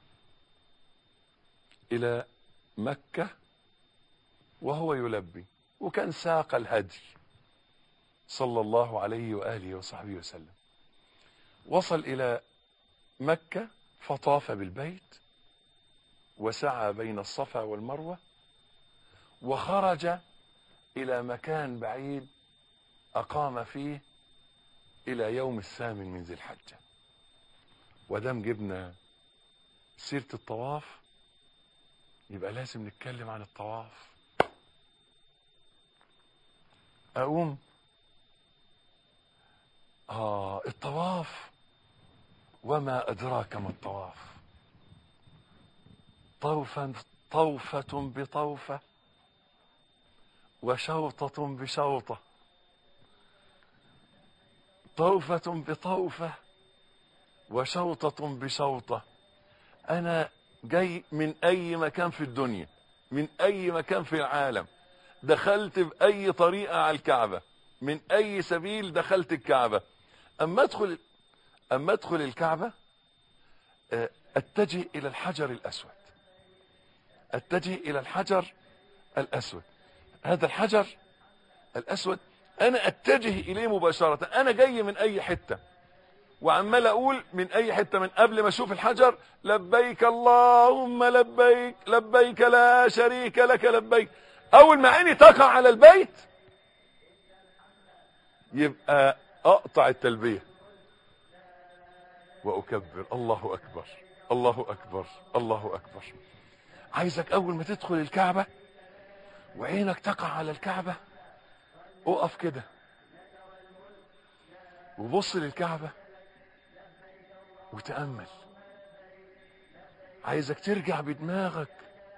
إلى مكة وهو يلبي وكان ساق الهدي صلى الله عليه وآله وصحبه وسلم وصل إلى مكة فطاف بالبيت وسعى بين الصفا والمروة وخرج إلى مكان بعيد أقام فيه إلى يوم الثامن من ذي الحجة ودام جبنا سيرة الطواف يبقى لازم نتكلم عن الطواف أقوم آه الطواف وما أدراك ما الطواف طوفا طوفة بطوفة وشوطة بشوطة طوفة بطوفة وشوطة بشوطة أنا جاي من أي مكان في الدنيا من أي مكان في العالم دخلت بأي طريقة على الكعبة من أي سبيل دخلت الكعبة أما أدخل أما أدخل الكعبة آه، أتجه إلى الحجر الأسود أتجه إلى الحجر الأسود هذا الحجر الأسود أنا أتجه إليه مباشرة أنا جاي من أي حتة وعمال أقول من أي حتة من قبل ما أشوف الحجر لبيك اللهم لبيك لبيك لا شريك لك لبيك أول ما عيني تقع على البيت يبقى أقطع التلبية وأكبر الله أكبر الله أكبر الله أكبر عايزك أول ما تدخل الكعبة وعينك تقع على الكعبة اقف كده وبص للكعبة وتأمل عايزك ترجع بدماغك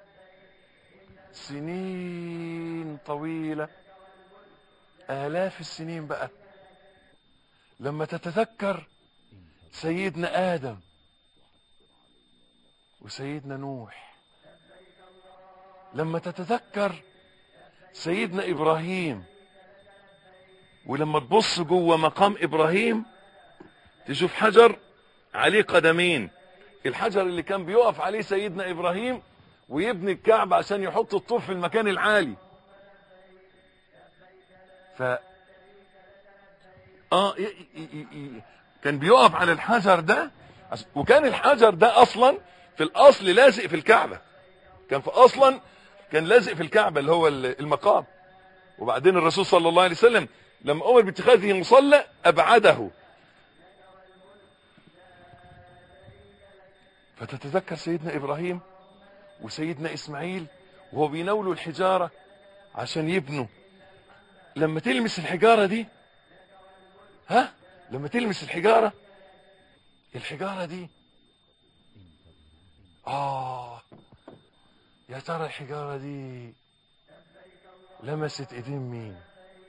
سنين طويلة آلاف السنين بقى لما تتذكر سيدنا آدم وسيدنا نوح لما تتذكر سيدنا إبراهيم ولما تبص جوه مقام إبراهيم تشوف حجر عليه قدمين الحجر اللي كان بيقف عليه سيدنا إبراهيم ويبني الكعبة عشان يحط الطوف في المكان العالي ف اه ي... ي... ي... ي... كان بيقف على الحجر ده عش- وكان الحجر ده اصلا في الاصل لازق في الكعبة كان في اصلا كان لازق في الكعبة اللي هو ال- المقام وبعدين الرسول صلى الله عليه وسلم لما امر باتخاذه مصلى ابعده فتتذكر سيدنا ابراهيم وسيدنا اسماعيل وهو بيناولوا الحجارة عشان يبنوا لما تلمس الحجارة دي ها لما تلمس الحجارة الحجارة دي آه يا ترى الحجارة دي لمست ايدين مين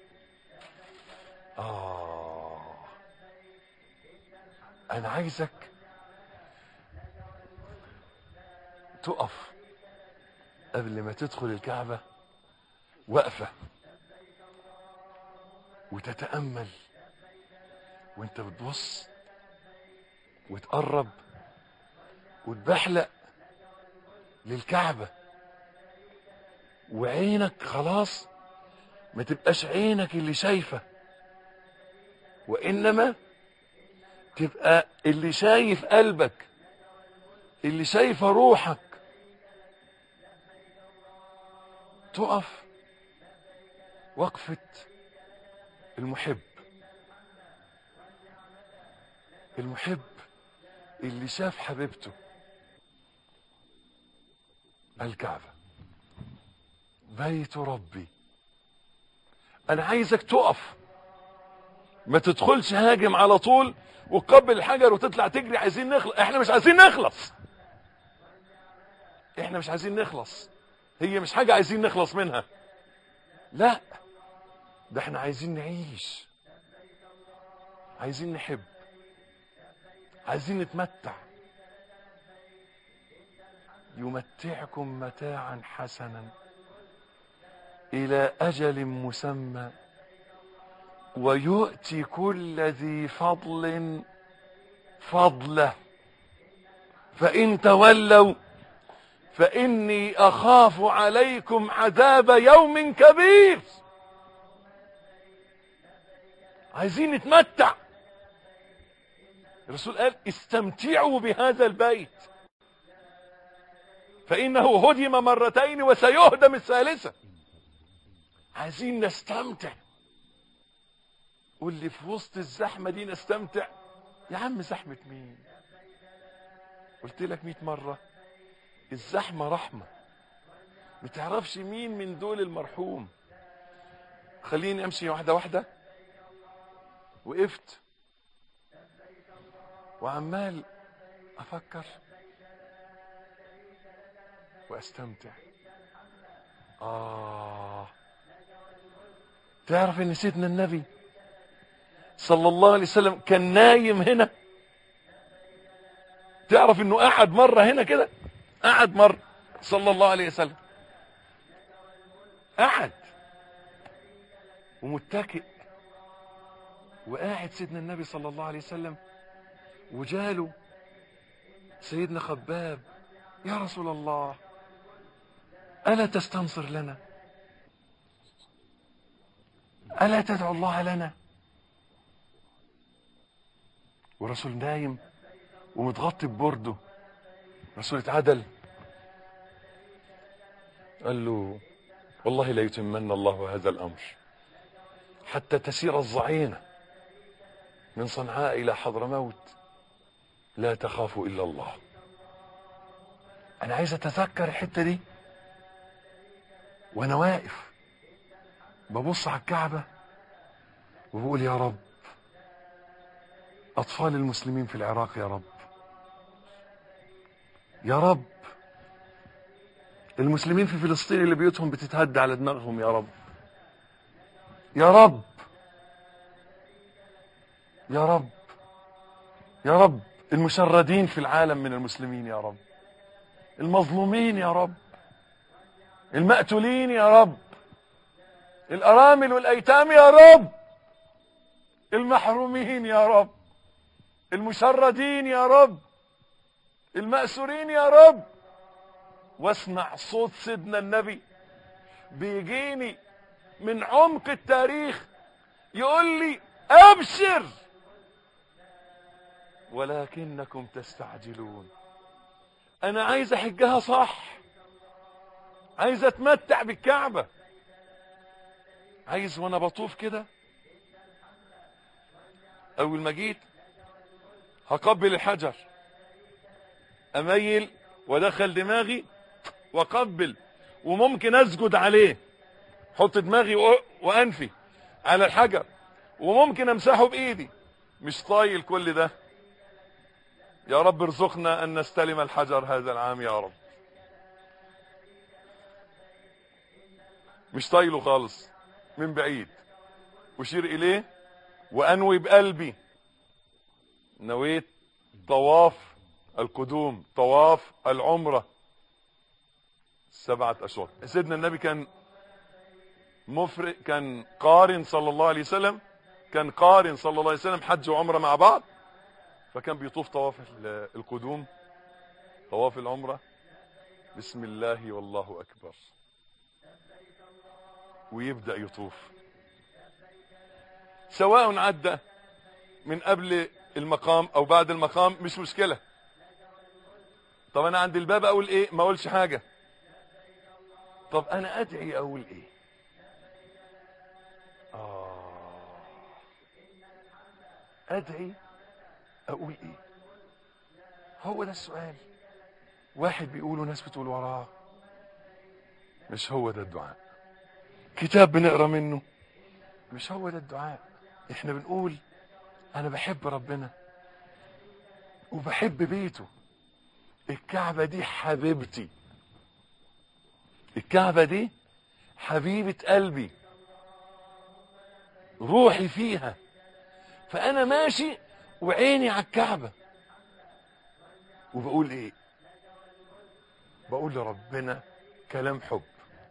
آه أنا عايزك تقف قبل ما تدخل الكعبة وقفة وتتأمل وانت بتبص وتقرب وتبحلق للكعبة وعينك خلاص ما تبقاش عينك اللي شايفة وإنما تبقى اللي شايف قلبك اللي شايفة روحك تقف وقفة المحب المحب اللي شاف حبيبته الكعبة بيت ربي انا عايزك تقف ما تدخلش هاجم على طول وتقبل الحجر وتطلع تجري عايزين نخلص احنا مش عايزين نخلص احنا مش عايزين نخلص هي مش حاجة عايزين نخلص منها لا ده احنا عايزين نعيش عايزين نحب عايزين نتمتع يمتعكم متاعا حسنا الى اجل مسمى ويؤتي كل ذي فضل فضله فان تولوا فاني اخاف عليكم عذاب يوم كبير عايزين نتمتع الرسول قال استمتعوا بهذا البيت فإنه هدم مرتين وسيهدم الثالثة عايزين نستمتع واللي في وسط الزحمة دي نستمتع يا عم زحمة مين قلت لك مئة مرة الزحمة رحمة ما تعرفش مين من دول المرحوم خليني امشي واحدة واحدة وقفت وعمال افكر واستمتع اه تعرف ان سيدنا النبي صلى الله عليه وسلم كان نايم هنا تعرف انه قعد مرة هنا كده قعد مرة صلى الله عليه وسلم قعد ومتكئ وقاعد سيدنا النبي صلى الله عليه وسلم وجاله سيدنا خباب يا رسول الله ألا تستنصر لنا ألا تدعو الله لنا ورسول نايم ومتغطي ببرده رسول اتعدل قال له والله لا يتمن الله هذا الأمر حتى تسير الظعينة من صنعاء إلى حضرموت لا تخاف إلا الله أنا عايز أتذكر الحتة دي وأنا واقف ببص على الكعبة وبقول يا رب أطفال المسلمين في العراق يا رب يا رب المسلمين في فلسطين اللي بيوتهم بتتهد على دماغهم يا رب يا رب يا رب يا رب المشردين في العالم من المسلمين يا رب المظلومين يا رب المقتولين يا رب الأرامل والأيتام يا رب المحرومين يا رب المشردين يا رب المأسورين يا رب واسمع صوت سيدنا النبي بيجيني من عمق التاريخ يقول لي ابشر ولكنكم تستعجلون انا عايز احجها صح عايز اتمتع بالكعبة عايز وانا بطوف كده اول ما جيت هقبل الحجر اميل وادخل دماغي واقبل وممكن اسجد عليه حط دماغي و- وانفي على الحجر وممكن امسحه بايدي مش طايل كل ده يا رب ارزقنا ان نستلم الحجر هذا العام يا رب مش طايله خالص من بعيد اشير اليه وانوي بقلبي نويت طواف القدوم طواف العمرة سبعة أشواط سيدنا النبي كان مفرق كان قارن صلى الله عليه وسلم كان قارن صلى الله عليه وسلم حج وعمرة مع بعض فكان بيطوف طواف ال- القدوم طواف العمرة بسم الله والله أكبر ويبدأ يطوف سواء عدى من قبل المقام او بعد المقام مش مشكلة طب انا عند الباب اقول ايه ما اقولش حاجة طب انا ادعي اقول ايه آه. ادعي اقول ايه هو ده السؤال واحد بيقول وناس بتقول وراه مش هو ده الدعاء كتاب بنقرا منه مش هو ده الدعاء احنا بنقول انا بحب ربنا وبحب بيته الكعبة دي حبيبتي الكعبة دي حبيبة قلبي روحي فيها فانا ماشي وعيني على الكعبة وبقول ايه بقول لربنا كلام حب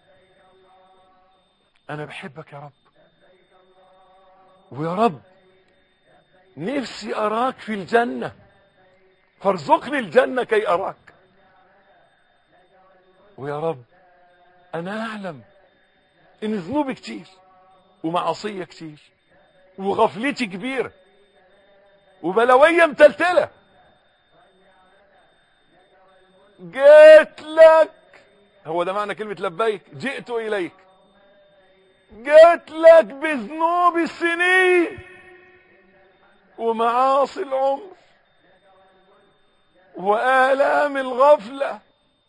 انا بحبك يا رب ويا رب نفسي اراك في الجنة فارزقني الجنة كي اراك ويا رب انا اعلم ان ذنوبي كتير ومعاصية كتير وغفلتي كبيرة وبلوية متلتلة جيت لك هو ده معنى كلمة لبيك جئت إليك جيت لك بذنوب السنين ومعاصي العمر وآلام الغفلة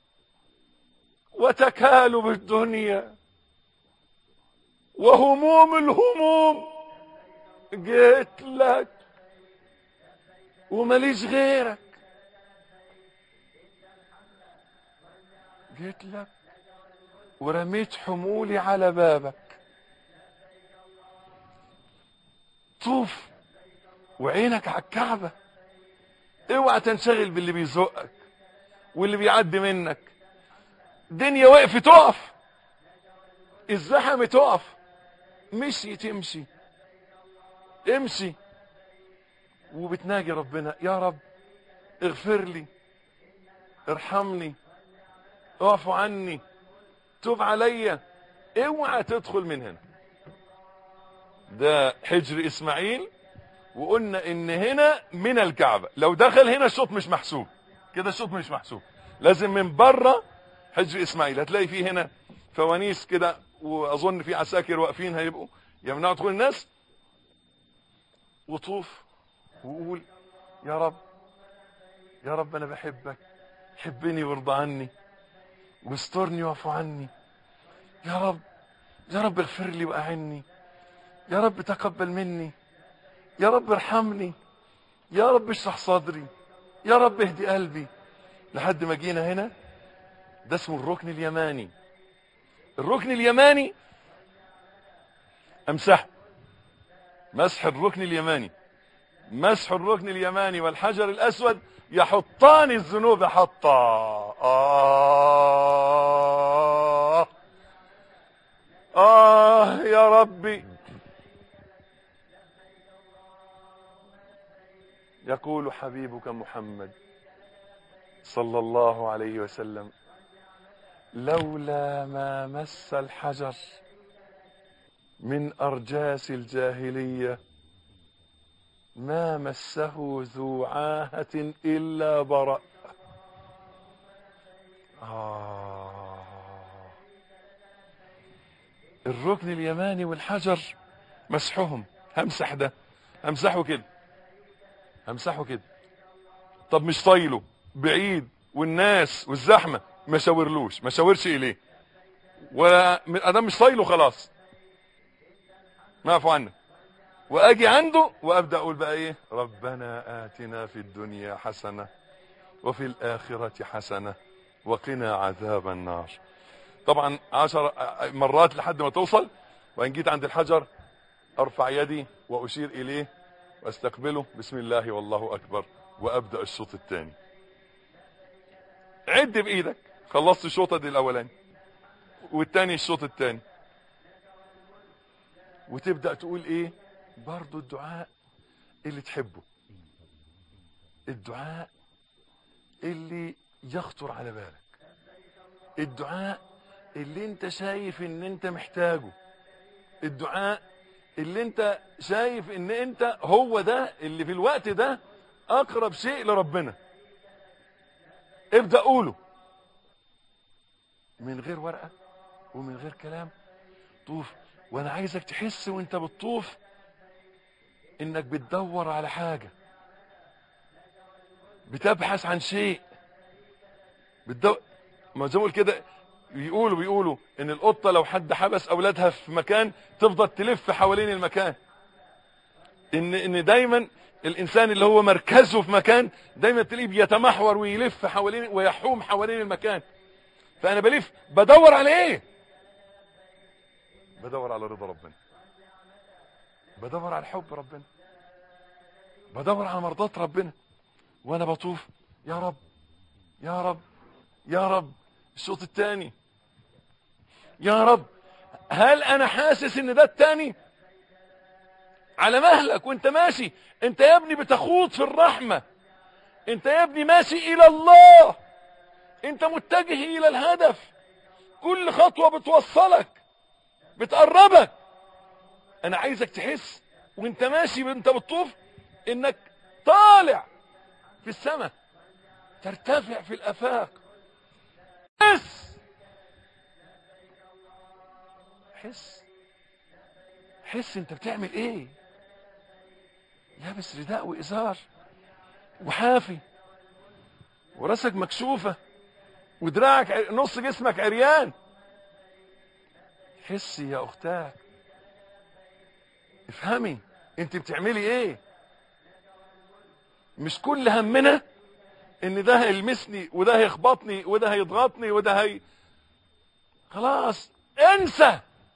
وتكالب الدنيا وهموم الهموم جيت لك ومليش غيرك جيت لك ورميت حمولي على بابك طوف وعينك على الكعبة اوعى تنشغل باللي بيزقك واللي بيعدي منك دنيا وقفت تقف الزحمة تقف مشي تمشي امشي وبتناجي ربنا يا رب اغفر لي ارحمني اعف عني توب عليا اوعى تدخل من هنا ده حجر اسماعيل وقلنا ان هنا من الكعبة لو دخل هنا الشوط مش محسوب كده الشوط مش محسوب لازم من بره حجر اسماعيل هتلاقي فيه هنا فوانيس كده واظن في عساكر واقفين هيبقوا يمنعوا دخول الناس وطوف وقول يا رب يا رب انا بحبك حبني وارضى عني واسترني واعف عني يا رب يا رب اغفر لي واعني يا رب تقبل مني يا رب ارحمني يا رب اشرح صدري يا رب اهدي قلبي لحد ما جينا هنا ده اسمه الركن اليماني الركن اليماني امسح مسح الركن اليماني مسح الركن اليماني والحجر الاسود يحطان الذنوب حطا آه آه يا ربي يقول حبيبك محمد صلى الله عليه وسلم لولا ما مس الحجر من أرجاس الجاهلية ما مسه ذو عاهة إلا برأ آه الركن اليماني والحجر مسحهم همسح ده همسحه كده همسحه كده طب مش طايله بعيد والناس والزحمه ما شاورلوش ما شاورش اليه ولا ادام مش طايله خلاص ما اعفو عنك واجي عنده وابدا اقول بقى ايه ربنا اتنا في الدنيا حسنه وفي الاخره حسنه وقنا عذاب النار طبعا عشر مرات لحد ما توصل وان جيت عند الحجر ارفع يدي واشير اليه واستقبله بسم الله والله اكبر وابدا الشوط الثاني عد بايدك خلصت الشوط دي الاولاني والتاني الشوط الثاني وتبدا تقول ايه برضو الدعاء اللي تحبه الدعاء اللي يخطر على بالك الدعاء اللي انت شايف ان انت محتاجه الدعاء اللي انت شايف ان انت هو ده اللي في الوقت ده اقرب شيء لربنا ابدأ قوله من غير ورقة ومن غير كلام طوف وانا عايزك تحس وانت بتطوف انك بتدور على حاجة بتبحث عن شيء بتدور ما زي ما اقول كده بيقولوا بيقولوا ان القطه لو حد حبس اولادها في مكان تفضل تلف حوالين المكان ان ان دايما الانسان اللي هو مركزه في مكان دايما تلاقيه بيتمحور ويلف حوالين ويحوم حوالين المكان فانا بلف بدور على ايه بدور على رضا ربنا بدور على حب ربنا بدور على مرضات ربنا وانا بطوف يا رب يا رب يا رب الشوط الثاني يا رب هل انا حاسس ان ده الثاني على مهلك وانت ماشي انت يا ابني بتخوض في الرحمة انت يا ابني ماشي الى الله انت متجه الى الهدف كل خطوة بتوصلك بتقربك انا عايزك تحس وانت ماشي وانت بتطوف انك طالع في السماء ترتفع في الافاق حس حس حس انت بتعمل ايه لابس رداء وازار وحافي وراسك مكشوفه ودراعك ع- نص جسمك عريان حسي يا اختاه افهمي انت بتعملي ايه مش كل همنا ان ده هيلمسني وده هيخبطني وده هيضغطني وده هي خلاص انسى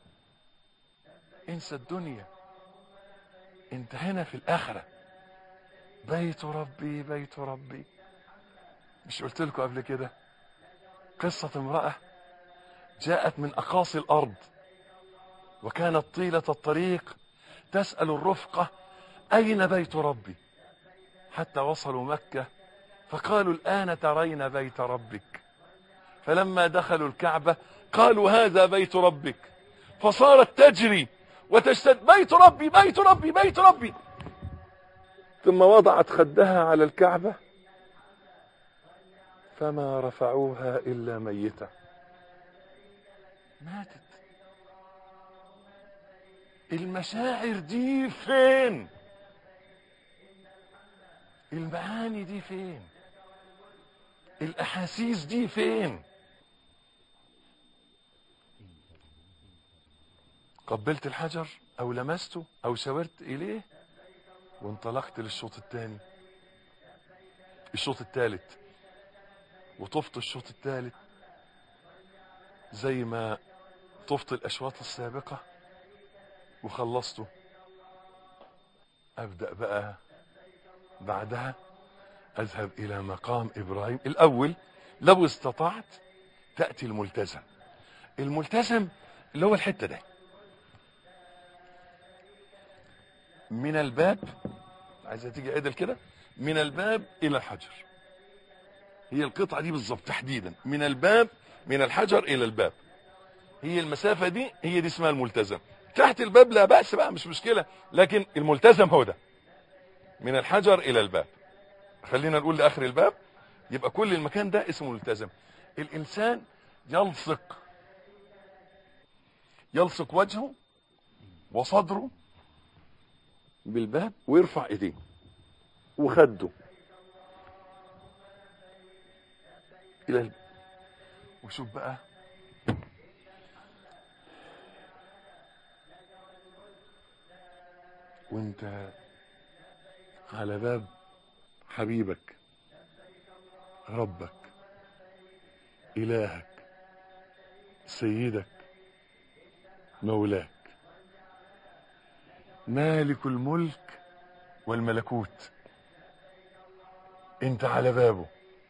انسى الدنيا انت هنا في الاخره بيت ربي بيت ربي مش قلت لكم قبل كده قصه امراه جاءت من اقاصي الارض وكانت طيله الطريق تسال الرفقه اين بيت ربي حتى وصلوا مكه فقالوا الان ترين بيت ربك فلما دخلوا الكعبه قالوا هذا بيت ربك فصارت تجري وتشتد بيت ربي بيت ربي بيت ربي ثم وضعت خدها على الكعبه فما رفعوها الا ميته ماتت المشاعر دي فين المعاني دي فين الاحاسيس دي فين قبلت الحجر او لمسته او شاورت اليه وانطلقت للشوط الثاني الشوط الثالث وطفت الشوط الثالث زي ما طفت الاشواط السابقه وخلصته ابدا بقى بعدها اذهب الى مقام ابراهيم الاول لو استطعت تاتي الملتزم الملتزم اللي هو الحته ده من الباب عايزه تيجي عدل كده من الباب الى الحجر هي القطعه دي بالظبط تحديدا من الباب من الحجر الى الباب هي المسافه دي هي دي اسمها الملتزم تحت الباب لا باس بقى مش مشكله لكن الملتزم هو ده من الحجر الى الباب خلينا نقول لاخر الباب يبقى كل المكان ده اسمه ملتزم الانسان يلصق يلصق وجهه وصدره بالباب ويرفع ايديه وخده الى الب... وشوف بقى وانت على باب حبيبك ربك إلهك سيدك مولاك مالك الملك والملكوت انت على بابه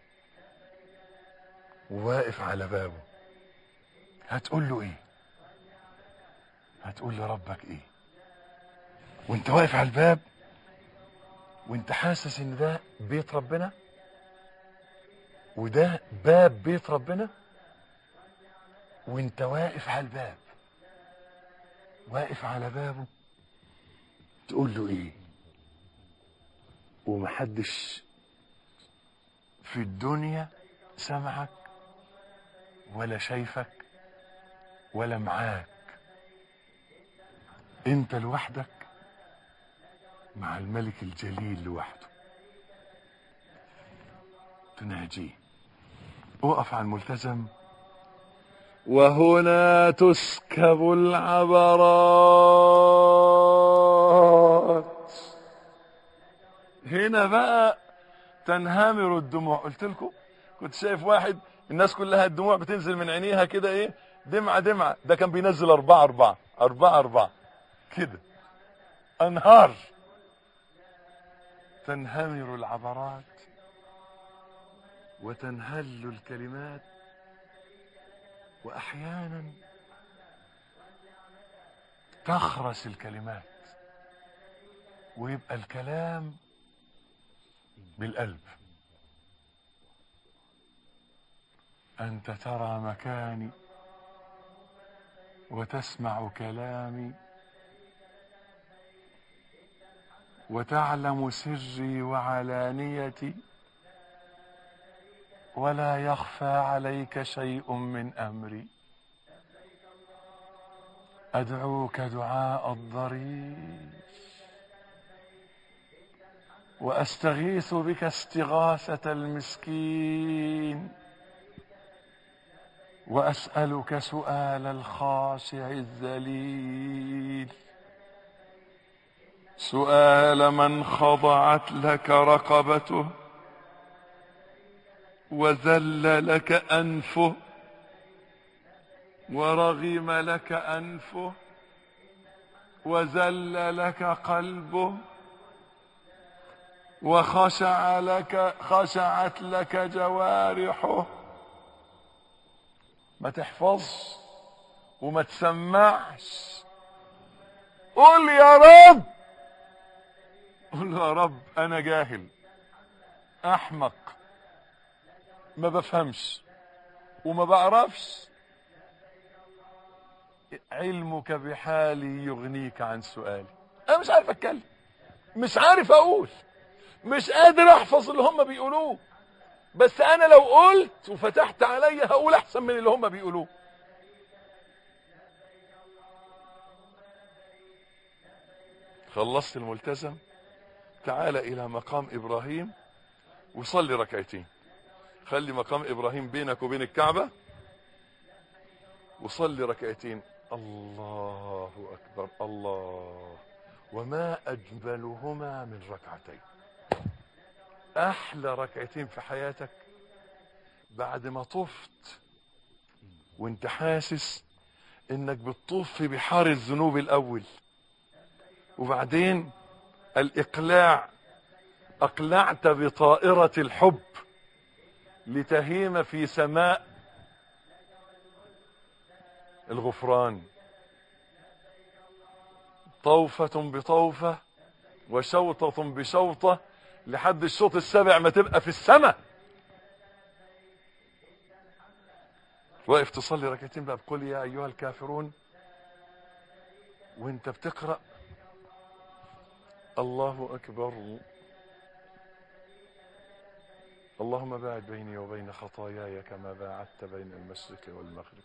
وواقف على بابه هتقول له ايه هتقول لربك ايه وانت واقف على الباب وانت حاسس ان ده بيت ربنا وده باب بيت ربنا وانت واقف على الباب واقف على بابه تقول له ايه ومحدش في الدنيا سمعك ولا شايفك ولا معاك انت لوحدك مع الملك الجليل لوحده تناجيه اقف على الملتزم وهنا تسكب العبرات هنا بقى تنهمر الدموع قلت لكم كنت شايف واحد الناس كلها الدموع بتنزل من عينيها كده ايه دمعة دمعة ده كان بينزل أربعة أربعة أربعة أربعة كده أنهار تنهمر العبرات وتنهل الكلمات واحيانا تخرس الكلمات ويبقى الكلام بالقلب انت ترى مكاني وتسمع كلامي وتعلم سري وعلانيتي ولا يخفى عليك شيء من امري ادعوك دعاء الضرير واستغيث بك استغاثه المسكين واسالك سؤال الخاشع الذليل سؤال من خضعت لك رقبته وذل لك انفه ورغم لك انفه وذل لك قلبه وخشع لك خشعت لك جوارحه ما تحفظش وما تسمعش قل يا رب قل يا رب انا جاهل احمق ما بفهمش وما بعرفش علمك بحالي يغنيك عن سؤالي انا مش عارف اتكلم مش عارف اقول مش قادر احفظ اللي هم بيقولوه بس انا لو قلت وفتحت عليا هقول احسن من اللي هم بيقولوه خلصت الملتزم تعال الى مقام ابراهيم وصلي ركعتين خلي مقام ابراهيم بينك وبين الكعبة وصلي ركعتين الله اكبر الله وما اجملهما من ركعتين احلى ركعتين في حياتك بعد ما طفت وانت حاسس انك بتطوف في بحار الذنوب الاول وبعدين الاقلاع اقلعت بطائرة الحب لتهيم في سماء الغفران طوفة بطوفة وشوطة بشوطة لحد الشوط السابع ما تبقى في السماء واقف تصلي ركعتين بقى بقول يا ايها الكافرون وانت بتقرأ الله اكبر اللهم باعد بيني وبين خطاياي كما باعدت بين المشرق والمغرب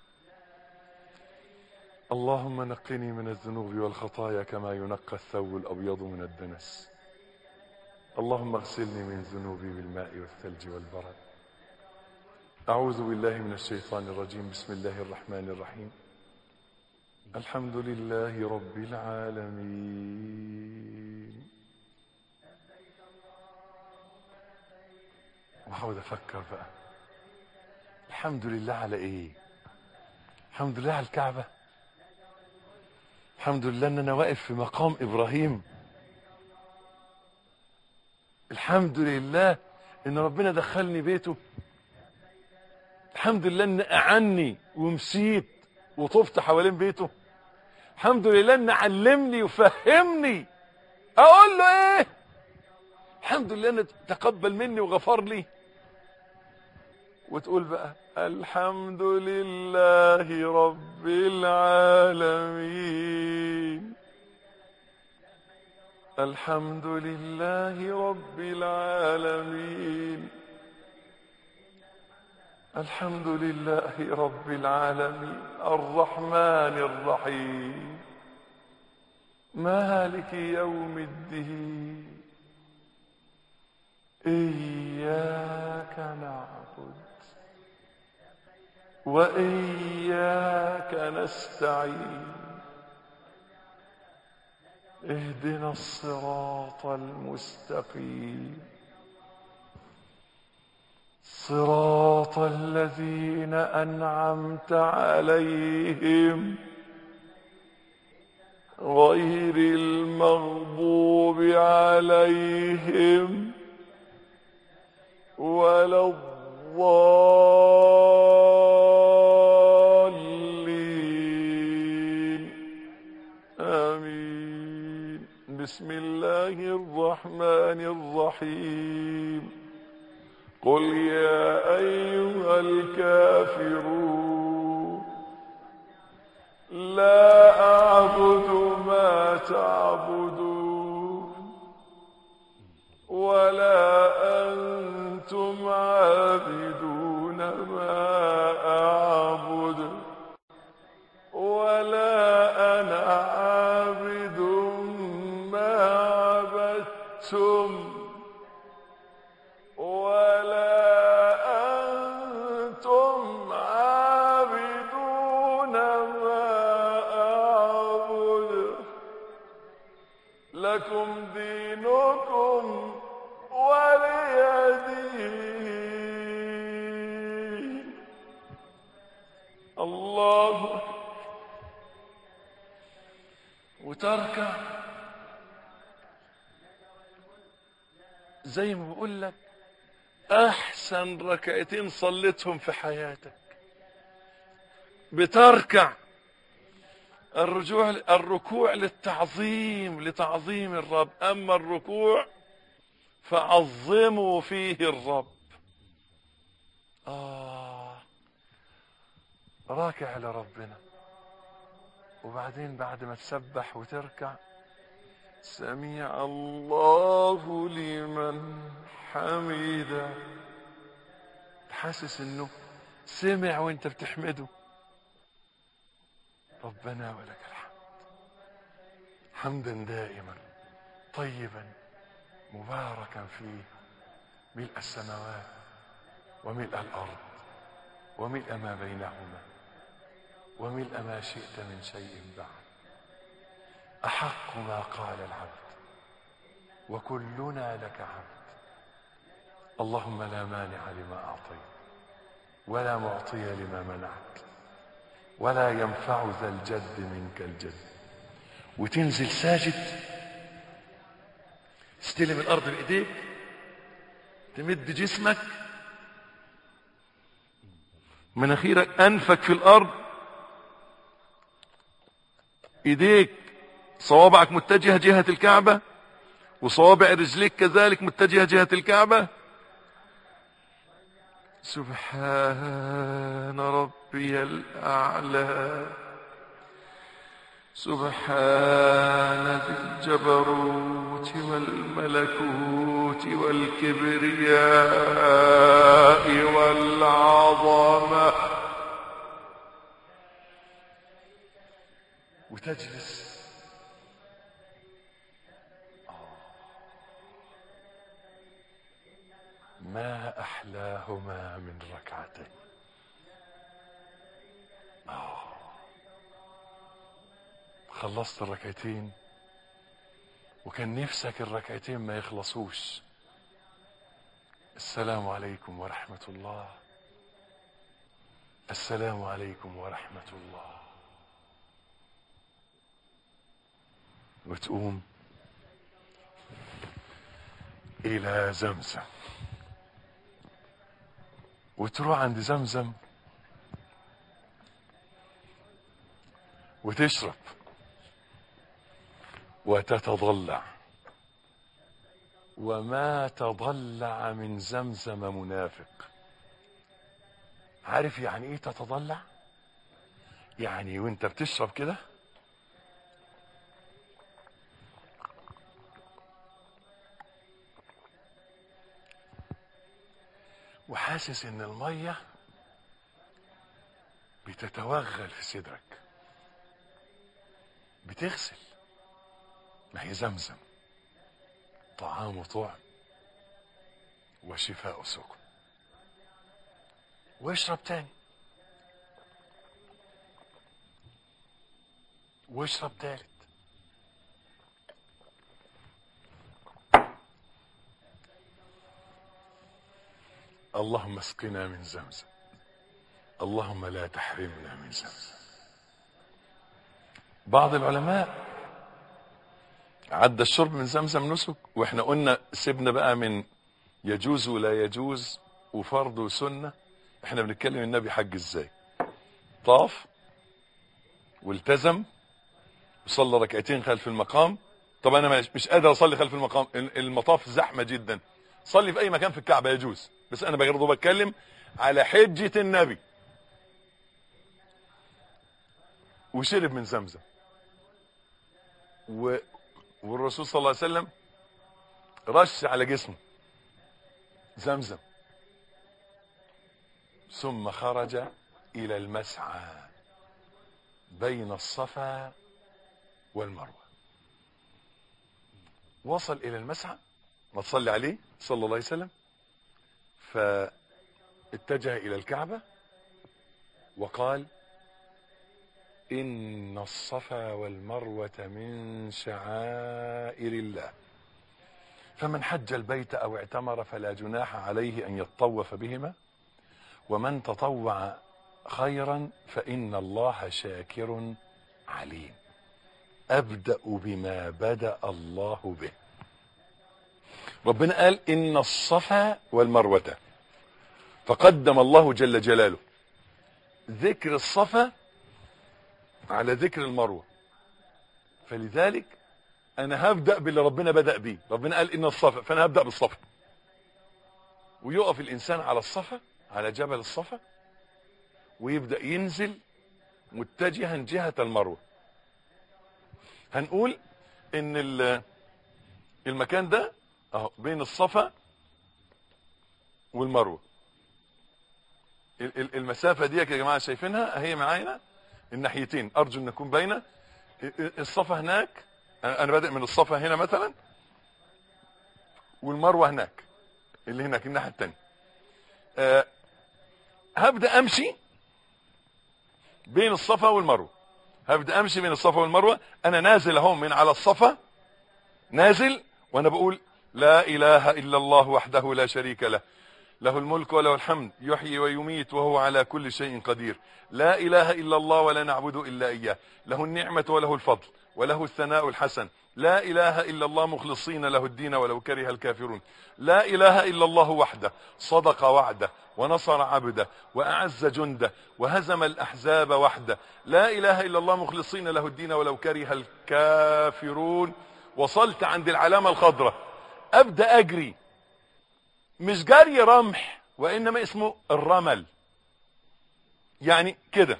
اللهم نقني من الذنوب والخطايا كما ينقى الثوب الابيض من الدنس اللهم اغسلني من ذنوبي بالماء والثلج والبرد اعوذ بالله من الشيطان الرجيم بسم الله الرحمن الرحيم الحمد لله رب العالمين وحاول افكر بقى الحمد لله على ايه الحمد لله على الكعبة الحمد لله ان انا واقف في مقام ابراهيم الحمد لله ان ربنا دخلني بيته الحمد لله ان اعني ومشيت وطفت حوالين بيته الحمد لله ان علمني وفهمني اقول له ايه الحمد لله ان تقبل مني وغفر لي وتقول بقى الحمد لله رب العالمين الحمد لله رب العالمين الحمد لله رب العالمين الرحمن الرحيم مالك يوم الدين إياك نعبد وإياك نستعين اهدنا الصراط المستقيم صراط الذين أنعمت عليهم غير المغضوب عليهم ولا الضالين آمين بسم الله الرحمن الرحيم قل يا أيها الكافرون لا أعبد ما تعبدون ولا أنتم عابدون ما أعبد ولا أنا عابد ما عبدتم ولا أنتم عابدون ما أعبد لكم دينكم ولي دين الله أكبر. وتركع زي ما بقول لك احسن ركعتين صليتهم في حياتك بتركع الرجوع الركوع للتعظيم لتعظيم الرب اما الركوع فعظموا فيه الرب آه راكع لربنا وبعدين بعد ما تسبح وتركع سمع الله لمن حمده حاسس انه سمع وانت بتحمده ربنا ولك الحمد حمدا دائما طيبا مباركا فيه ملء السماوات وملء الارض وملء ما بينهما وملء ما شئت من شيء بعد احق ما قال العبد وكلنا لك عبد اللهم لا مانع لما اعطيت ولا معطي لما منعت ولا ينفع ذا الجد منك الجد وتنزل ساجد تستلم الارض بايديك تمد جسمك مناخيرك انفك في الارض ايديك صوابعك متجهه جهه الكعبه وصوابع رجليك كذلك متجهه جهه الكعبه سبحان ربي الأعلى سبحان ذي الجبروت والملكوت والكبرياء والعظمة وتجلس ما أحلاهما من ركعتين آه. خلصت الركعتين وكان نفسك الركعتين ما يخلصوش السلام عليكم ورحمة الله السلام عليكم ورحمة الله وتقوم إلى زمزم وتروح عند زمزم وتشرب وتتضلع وما تضلع من زمزم منافق عارف يعني ايه تتضلع يعني وانت بتشرب كده وحاسس ان الميه بتتوغل في صدرك بتغسل ما هي زمزم طعام طعم وشفاء سقم واشرب تاني واشرب تالت اللهم اسقنا من زمزم اللهم لا تحرمنا من زمزم بعض العلماء عدى الشرب من زمزم نسك واحنا قلنا سيبنا بقى من يجوز ولا يجوز وفرض وسنة احنا بنتكلم النبي حج ازاي طاف والتزم وصلى ركعتين خلف المقام طب انا مش, مش قادر اصلي خلف المقام المطاف زحمة جدا صلي في اي مكان في الكعبة يجوز بس انا برضه بتكلم على حجة النبي وشرب من زمزم و... والرسول صلى الله عليه وسلم رش على جسمه زمزم ثم خرج الى المسعى بين الصفا والمروه وصل الى المسعى ما تصلي عليه صلى الله عليه وسلم فاتجه الى الكعبه وقال ان الصفا والمروه من شعائر الله فمن حج البيت او اعتمر فلا جناح عليه ان يطوف بهما ومن تطوع خيرا فان الله شاكر عليم ابدا بما بدا الله به ربنا قال ان الصفا والمروه فقدم الله جل جلاله ذكر الصفا على ذكر المروه فلذلك انا هبدا باللي ربنا بدا بيه ربنا قال ان الصفا فانا هبدا بالصفا ويقف الانسان على الصفا على جبل الصفا ويبدا ينزل متجها جهه المروه هنقول ان ال- المكان ده اهو بين الصفا والمروه ال- ال- المسافه دي يا جماعه شايفينها هي معانا الناحيتين ارجو ان نكون باينه الصفا هناك انا أنا بادئ من الصفا هنا مثلا والمروه هناك اللي هناك الناحيه الثانيه أه هبدا امشي بين الصفا والمروه هبدا امشي بين الصفا والمروه انا نازل اهو من على الصفا نازل وانا بقول لا اله الا الله وحده لا شريك له له الملك وله الحمد يحيي ويميت وهو على كل شيء قدير لا اله الا الله ولا نعبد الا اياه له النعمه وله الفضل وله الثناء الحسن لا اله الا الله مخلصين له الدين ولو كره الكافرون لا اله الا الله وحده صدق وعده ونصر عبده واعز جنده وهزم الاحزاب وحده لا اله الا الله مخلصين له الدين ولو كره الكافرون وصلت عند العلامه الخضراء ابدا اجري مش جري رمح وانما اسمه الرمل يعني كده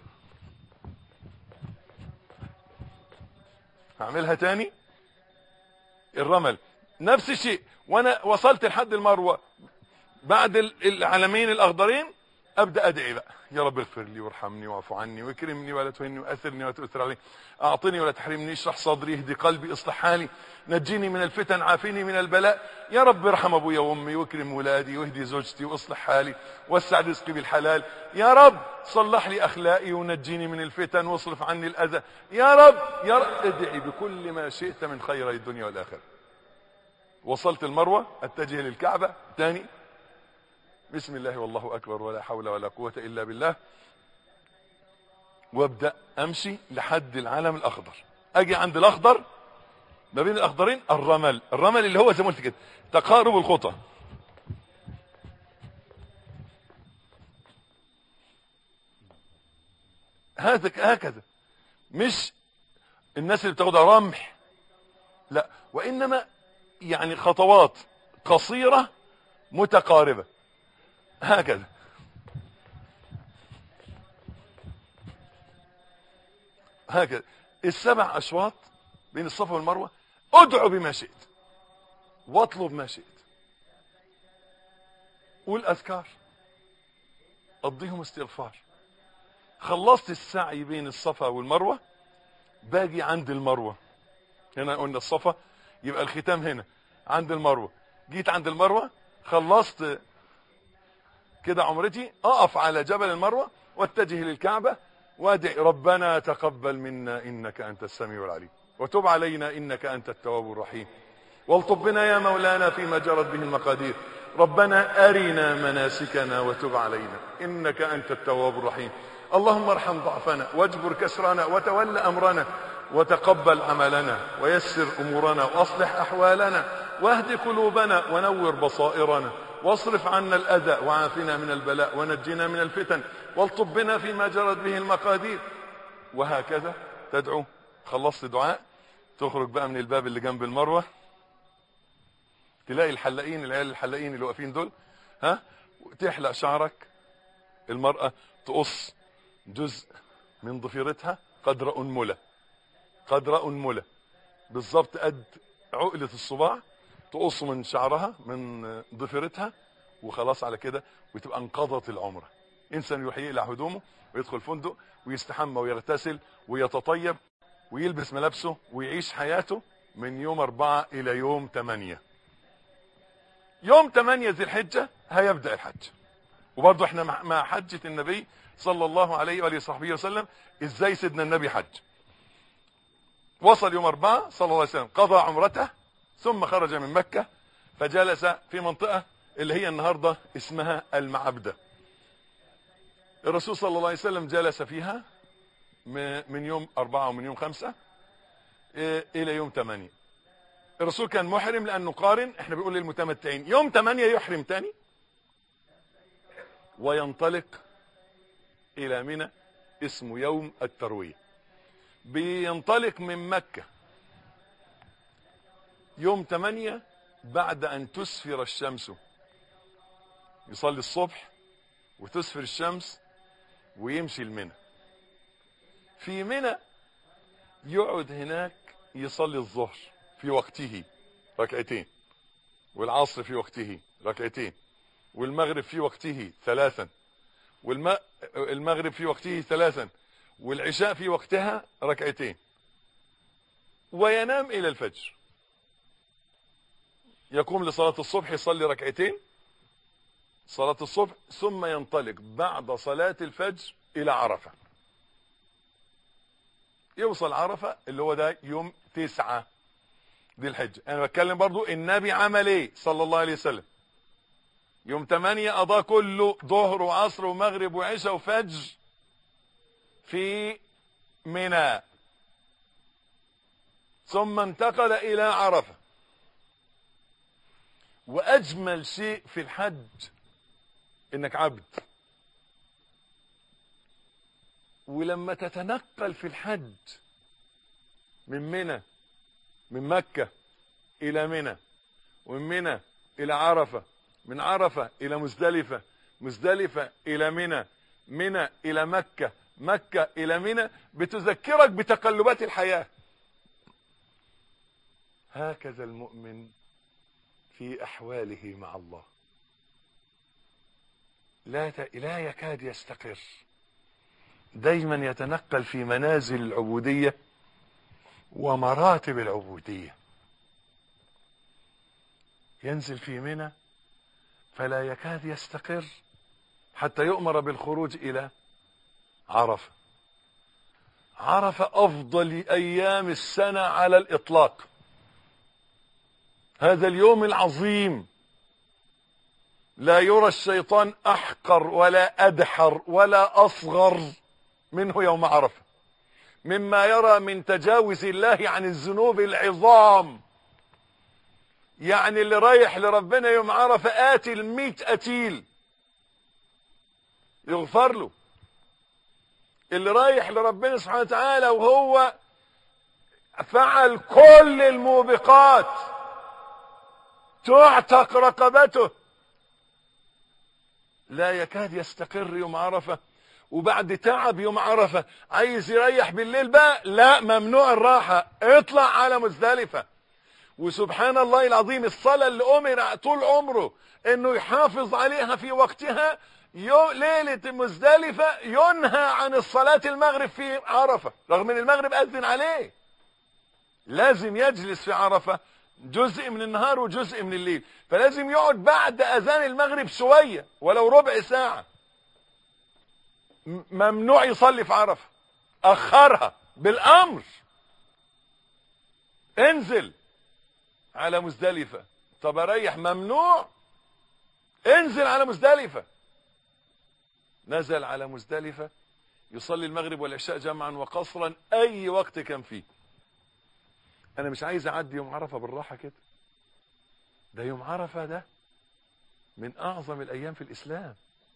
هعملها تاني الرمل نفس الشيء وانا وصلت لحد المروه بعد ال- العلمين الاخضرين ابدا ادعي بقى يا رب اغفر لي وارحمني واعف عني واكرمني ولا تهني واثرني ولا تؤثر علي اعطني ولا تحرمني اشرح صدري اهدي قلبي اصلح حالي نجيني من الفتن عافيني من البلاء يا رب ارحم ابويا وامي واكرم ولادي واهدي زوجتي واصلح حالي وسع رزقي بالحلال يا رب صلح لي اخلاقي ونجيني من الفتن واصرف عني الاذى يا رب يا رب ادعي بكل ما شئت من خيري الدنيا والاخره وصلت المروه اتجه للكعبه تاني بسم الله والله اكبر ولا حول ولا قوه الا بالله وابدا امشي لحد العلم الاخضر اجي عند الاخضر ما بين الاخضرين الرمل الرمل اللي هو زي ما قلت كده تقارب الخطى هذا هكذا مش الناس اللي بتاخدها رمح لا وانما يعني خطوات قصيره متقاربه هكذا هكذا السبع اشواط بين الصفا والمروه ادعو بما شئت واطلب ما شئت قول اذكار قضيهم استغفار خلصت السعي بين الصفا والمروه باجي عند المروه هنا قلنا الصفا يبقى الختام هنا عند المروه جيت عند المروه خلصت كده عمرتي اقف على جبل المروه واتجه للكعبه وادعي ربنا تقبل منا انك انت السميع العليم وتب علينا انك انت التواب الرحيم والطب بنا يا مولانا فيما جرت به المقادير ربنا ارنا مناسكنا وتب علينا انك انت التواب الرحيم اللهم ارحم ضعفنا واجبر كسرنا وتول امرنا وتقبل عملنا ويسر امورنا واصلح احوالنا واهد قلوبنا ونور بصائرنا واصرف عنا الاذى وعافنا من البلاء ونجنا من الفتن والطب بنا فيما جرت به المقادير وهكذا تدعو خلصت دعاء تخرج بقى من الباب اللي جنب المروه تلاقي الحلاقين العيال الحلاقين اللي واقفين دول ها تحلق شعرك المرأة تقص جزء من ضفيرتها قدر أنملة قدر أنملة بالظبط قد عقلة الصباع تقص من شعرها من ضفيرتها وخلاص على كده وتبقى انقضت العمره انسان يروح يقلع هدومه ويدخل فندق ويستحمى ويغتسل ويتطيب ويلبس ملابسه ويعيش حياته من يوم أربعة إلى يوم ثمانية يوم ثمانية ذي الحجة هيبدأ الحج وبرضه احنا مع- مع حجة النبي صلى الله عليه وآله وصحبه وسلم ازاي سيدنا النبي حج وصل يوم أربعة صلى الله عليه وسلم قضى عمرته ثم خرج من مكة فجلس في منطقة اللي هي النهاردة اسمها المعبدة الرسول صلى الله عليه وسلم جلس فيها م- من يوم أربعة ومن يوم خمسة إيه، إلى يوم ثمانية الرسول كان محرم لأنه قارن احنا بنقول للمتمتعين يوم ثمانية يحرم تاني وينطلق إلى منى اسمه يوم التروية بينطلق من مكة يوم ثمانية بعد أن تسفر الشمس يصلي الصبح وتسفر الشمس ويمشي المنى في منى يقعد هناك يصلي الظهر في وقته ركعتين والعصر في وقته ركعتين والمغرب في وقته ثلاثا والمغرب في وقته ثلاثا والعشاء في وقتها ركعتين وينام إلى الفجر يقوم لصلاة الصبح يصلي ركعتين صلاة الصبح ثم ينطلق بعد صلاة الفجر إلى عرفة يوصل عرفة اللي هو ده يوم تسعة دي الحجة أنا بتكلم برضو النبي عمل إيه صلى الله عليه وسلم يوم تمانية قضاه كله ظهر وعصر ومغرب وعشاء وفجر في منى ثم انتقل إلى عرفة وأجمل شيء في الحج إنك عبد ولما تتنقل في الحج من منى من مكة إلى منى ومن منى إلى عرفة من عرفة إلى مزدلفة مزدلفة إلى منى منى إلى مكة مكة إلى منى بتذكرك بتقلبات الحياة هكذا المؤمن في أحواله مع الله لا ت... لا يكاد يستقر دايما يتنقل في منازل العبودية ومراتب العبودية ينزل في منى فلا يكاد يستقر حتى يؤمر بالخروج إلى عرفة عرفة أفضل أيام السنة على الإطلاق هذا اليوم العظيم لا يرى الشيطان أحقر ولا أدحر ولا أصغر منه يوم عرفة مما يرى من تجاوز الله عن الذنوب العظام يعني اللي رايح لربنا يوم عرفة آتي الميت أتيل يغفر له اللي رايح لربنا سبحانه وتعالى وهو فعل كل الموبقات تعتق رقبته لا يكاد يستقر يوم عرفة وبعد تعب يوم عرفة عايز يريح بالليل بقى لا ممنوع الراحة اطلع على مزدلفة وسبحان الله العظيم الصلاة اللي أمر طول عمره انه يحافظ عليها في وقتها يو ليلة مزدلفة ينهى عن الصلاة المغرب في عرفة رغم ان المغرب أذن عليه لازم يجلس في عرفة جزء من النهار وجزء من الليل فلازم يقعد بعد أذان المغرب شوية ولو ربع ساعة م- ممنوع يصلي في عرفة أخرها بالأمر انزل على مزدلفة طب اريح ممنوع انزل على مزدلفة نزل على مزدلفة يصلي المغرب والعشاء جمعا وقصرا اي وقت كان فيه انا مش عايز اعدي يوم عرفة بالراحة كده ده يوم عرفة ده من اعظم الايام في الاسلام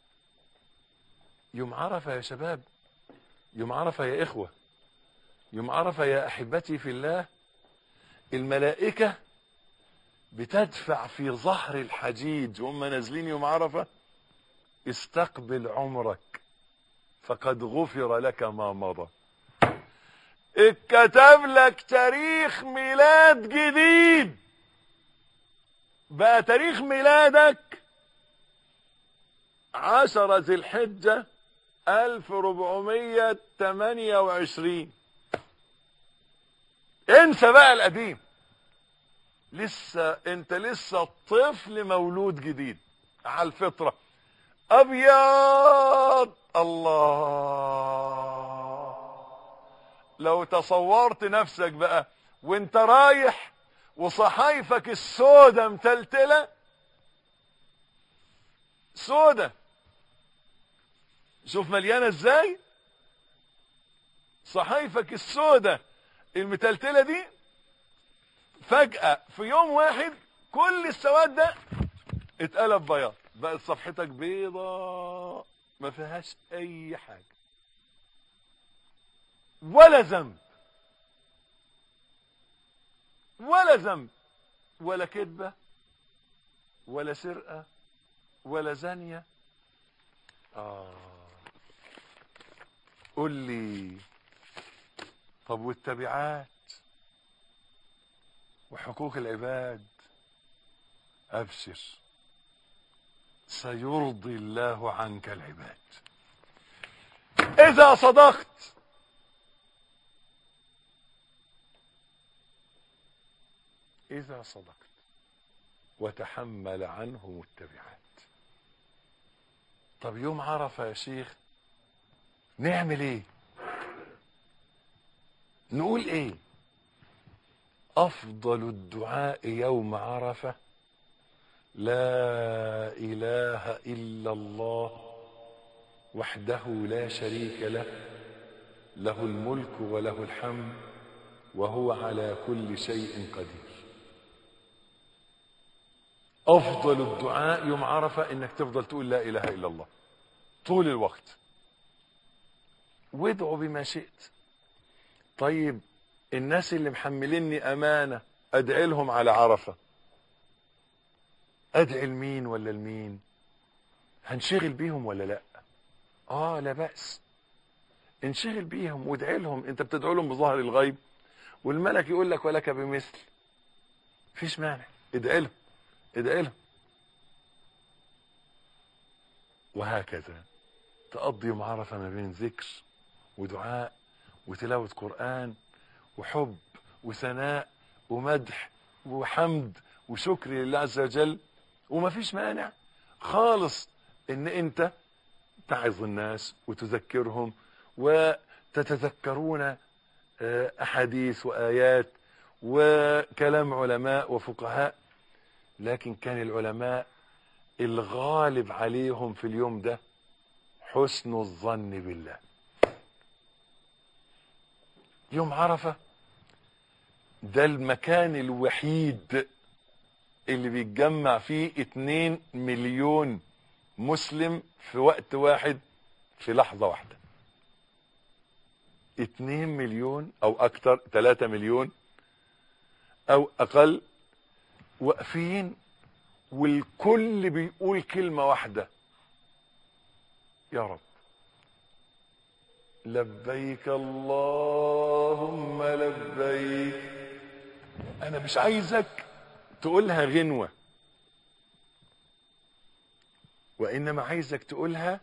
يوم عرفة يا شباب يوم عرفة يا اخوة يوم عرفة يا احبتي في الله الملائكة بتدفع في ظهر الحجيج وهم نازلين يوم عرفة استقبل عمرك فقد غفر لك ما مضى اتكتب لك تاريخ ميلاد جديد بقى تاريخ ميلادك عشرة ذي الحجة 1428 انسى بقى القديم لسه انت لسه طفل مولود جديد على الفطرة ابيض الله لو تصورت نفسك بقى وانت رايح وصحايفك السودة متلتلة سودة شوف مليانة ازاي صحايفك السودة المتلتلة دي فجأة في يوم واحد كل السواد ده اتقلب بياض بقت صفحتك بيضاء ما فيهاش اي حاجة ولا ذنب ولا ذنب ولا كذبة ولا سرقة ولا زانية آه قل لي طب والتبعات وحقوق العباد أبشر سيرضي الله عنك العباد إذا صدقت إذا صدقت وتحمل عنهم التبعات طب يوم عرفة يا شيخ نعمل ايه نقول ايه افضل الدعاء يوم عرفة لا اله الا الله وحده لا شريك له له الملك وله الحمد وهو على كل شيء قدير افضل الدعاء يوم عرفة انك تفضل تقول لا اله الا الله طول الوقت وادعوا بما شئت طيب الناس اللي محمليني امانة ادعي لهم على عرفة ادعي لمين ولا لمين هنشغل بيهم ولا لا اه لا بأس انشغل بيهم وادعي لهم انت بتدعو لهم بظهر الغيب والملك يقول لك ولك بمثل فيش مانع ادعي لهم ادعي لهم وهكذا تقضي يوم عرفة ما بين ذكر ودعاء وتلاوة قرآن وحب وثناء ومدح وحمد وشكر لله عز وجل وما فيش مانع خالص ان انت تعظ الناس وتذكرهم وتتذكرون احاديث وايات وكلام علماء وفقهاء لكن كان العلماء الغالب عليهم في اليوم ده حسن الظن بالله يوم عرفة ده المكان الوحيد اللي بيتجمع فيه اتنين مليون مسلم في وقت واحد في لحظة واحدة اتنين مليون او اكتر تلاتة مليون او اقل واقفين والكل بيقول كلمة واحدة يا رب لبيك اللهم لبيك انا مش عايزك تقولها غنوة وانما عايزك تقولها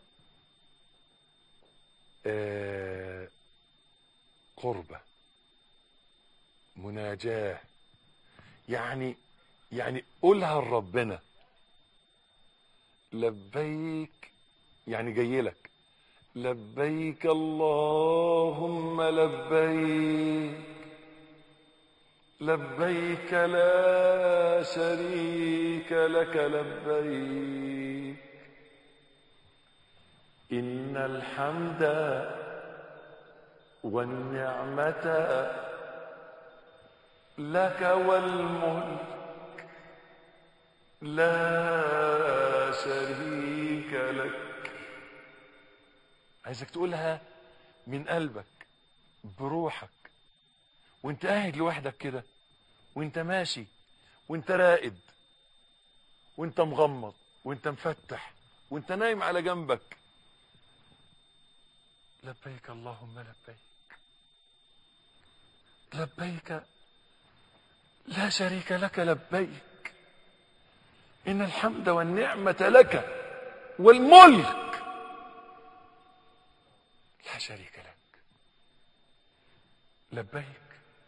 آه قربة مناجاة يعني يعني قولها لربنا لبيك يعني جاي لك لبيك اللهم لبيك لبيك لا شريك لك لبيك إن الحمد والنعمة لك والملك لا شريك لك عايزك تقولها من قلبك بروحك وانت قاعد لوحدك كده وانت ماشي وانت راقد وانت مغمض وانت مفتح وانت نايم على جنبك لبيك اللهم لبيك لبيك لا شريك لك لبيك إن الحمد والنعمة لك والملك لا شريك لك لبيك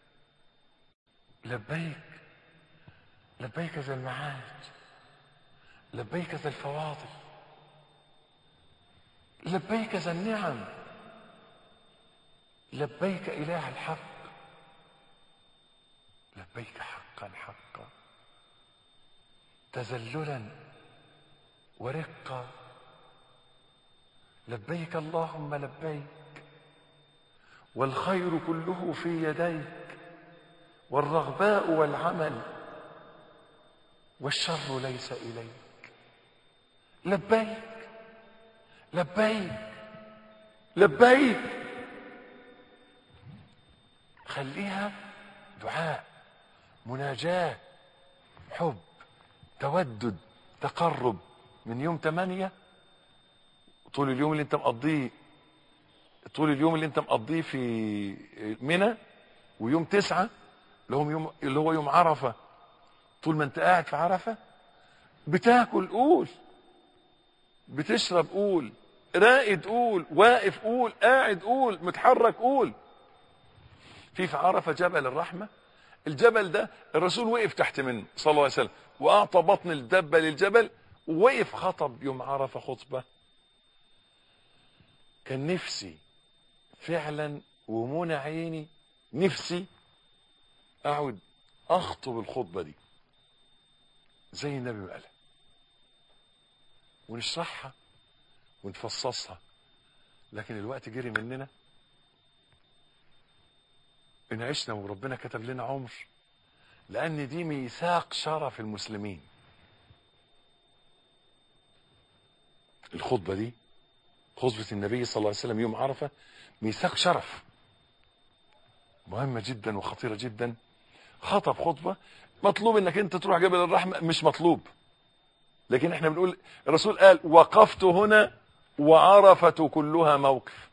لبيك لبيك ذا المعاد لبيك ذا الفواضل لبيك ذا النعم لبيك إله الحق لبيك حقا حقا تذللا ورقا لبيك اللهم لبيك والخير كله في يديك والرغباء والعمل والشر ليس إليك لبيك لبيك لبيك خليها دعاء مناجاة حب تودد تقرب من يوم تمانية طول اليوم اللي انت مقضيه طول اليوم اللي انت مقضيه في منى ويوم تسعة اللي هو يوم اللي هو يوم عرفة طول ما انت قاعد في عرفة بتاكل قول بتشرب قول راقد قول واقف قول قاعد قول متحرك قول في في عرفة جبل الرحمة الجبل ده الرسول وقف تحت منه صلى الله عليه وسلم واعطى بطن الدبة للجبل ووقف خطب يوم عرفة خطبة كان نفسي فعلا ومنى عيني نفسي اقعد اخطب الخطبة دي زي النبي ما قالها ونشرحها ونفصصها لكن الوقت جري مننا ان عشنا وربنا كتب لنا عمر لان دي ميثاق شرف المسلمين الخطبة دي خطبة النبي صلى الله عليه وسلم يوم عرفة ميثاق شرف مهمة جدا وخطيرة جدا خطب خطبة مطلوب انك انت تروح جبل الرحمة مش مطلوب لكن احنا بنقول الرسول قال وقفت هنا وعرفة كلها موقف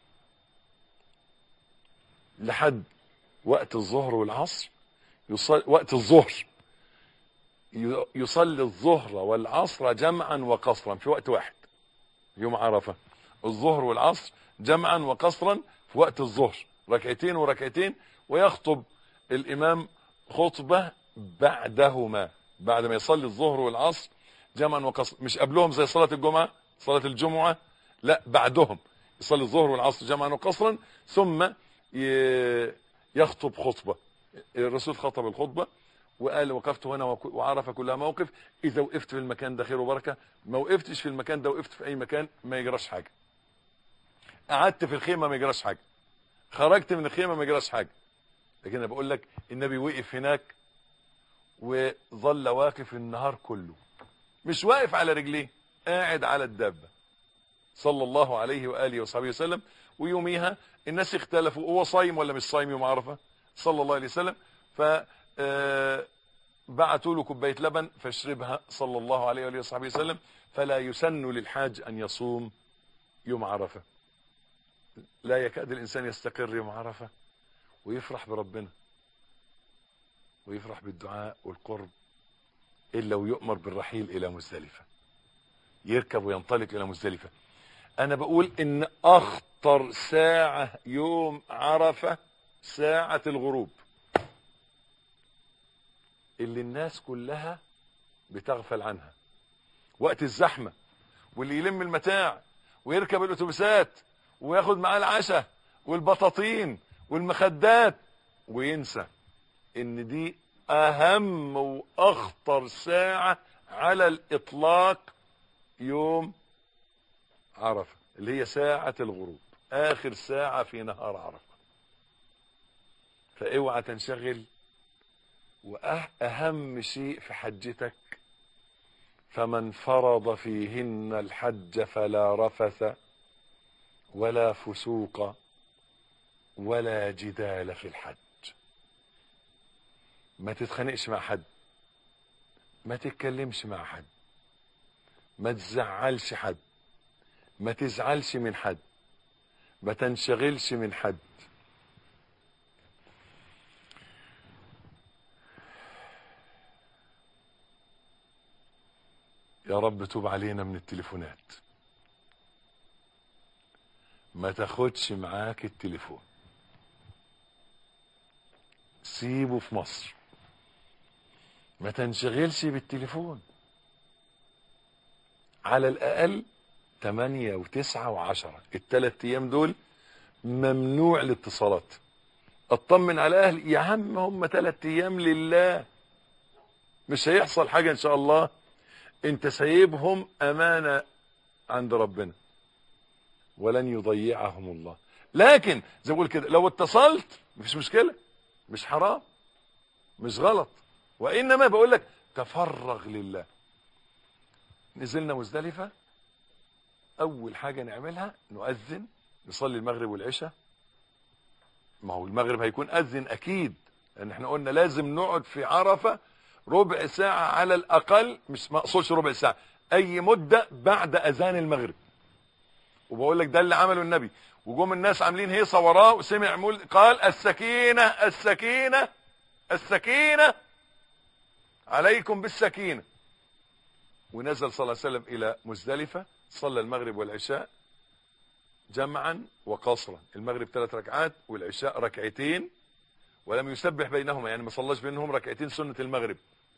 لحد وقت الظهر والعصر يصل وقت الظهر ي- يصلي الظهر والعصر جمعا وقصرا في وقت واحد يوم عرفة الظهر والعصر جمعا وقصرا في وقت الظهر ركعتين وركعتين ويخطب الإمام خطبة بعدهما بعد ما يصلي الظهر والعصر جمعا وقصرا مش قبلهم زي صلاة الجمعة صلاة الجمعة لا بعدهم يصلي الظهر والعصر جمعا وقصرا ثم ي- يخطب خطبة الرسول خطب الخطبة وقال وقفت هنا وك- وعرف كلها موقف اذا وقفت في المكان ده خير وبركه ما وقفتش في المكان ده وقفت في اي مكان ما يجراش حاجه قعدت في الخيمه ما يجراش حاجه خرجت من الخيمه ما يجراش حاجه لكن انا بقول لك النبي وقف هناك وظل واقف النهار كله مش واقف على رجليه قاعد على الدابه صلى الله عليه واله وصحبه وسلم ويوميها الناس اختلفوا هو صايم ولا مش صايم يوم عرفه صلى الله عليه وسلم ف آه، بعتوا له كوبايه لبن فاشربها صلى الله عليه واله وصحبه وسلم فلا يسن للحاج ان يصوم يوم عرفه لا يكاد الانسان يستقر يوم عرفه ويفرح بربنا ويفرح بالدعاء والقرب الا ويؤمر بالرحيل الى مزدلفه يركب وينطلق الى مزدلفه انا بقول ان اخطر ساعه يوم عرفه ساعه الغروب اللي الناس كلها بتغفل عنها وقت الزحمة واللي يلم المتاع ويركب الاتوبيسات وياخد معاه العشاء والبطاطين والمخدات وينسى ان دي اهم واخطر ساعة على الاطلاق يوم عرفة اللي هي ساعة الغروب اخر ساعة في نهار عرفة فاوعى تنشغل وأهم شيء في حجتك فمن فرض فيهن الحج فلا رفث ولا فسوق ولا جدال في الحج ما تتخانقش مع حد ما تتكلمش مع حد ما تزعلش حد ما تزعلش من حد ما تنشغلش من حد يا رب توب علينا من التليفونات ما تاخدش معاك التليفون سيبه في مصر ما تنشغلش بالتليفون على الأقل 8 و9 و10 الثلاث أيام دول ممنوع الاتصالات اطمن على أهلي يا عم هم ثلاث أيام لله مش هيحصل حاجة إن شاء الله أنت سايبهم أمانة عند ربنا ولن يضيعهم الله لكن زي ما بقول كده لو اتصلت مفيش مشكلة مش حرام مش غلط وإنما بقول لك تفرغ لله نزلنا مزدلفة أول حاجة نعملها نؤذن نصلي المغرب والعشاء ما هو المغرب هيكون أذن أكيد لأن احنا قلنا لازم نقعد في عرفة ربع ساعة على الأقل مش ما أقصدش ربع ساعة أي مدة بعد أذان المغرب وبقول لك ده اللي عمله النبي وجم الناس عاملين هيصة وراه وسمع مول قال السكينة السكينة السكينة عليكم بالسكينة ونزل صلى الله عليه وسلم إلى مزدلفة صلى المغرب والعشاء جمعا وقصرا المغرب ثلاث ركعات والعشاء ركعتين ولم يسبح بينهما يعني ما صلاش بينهم ركعتين سنة المغرب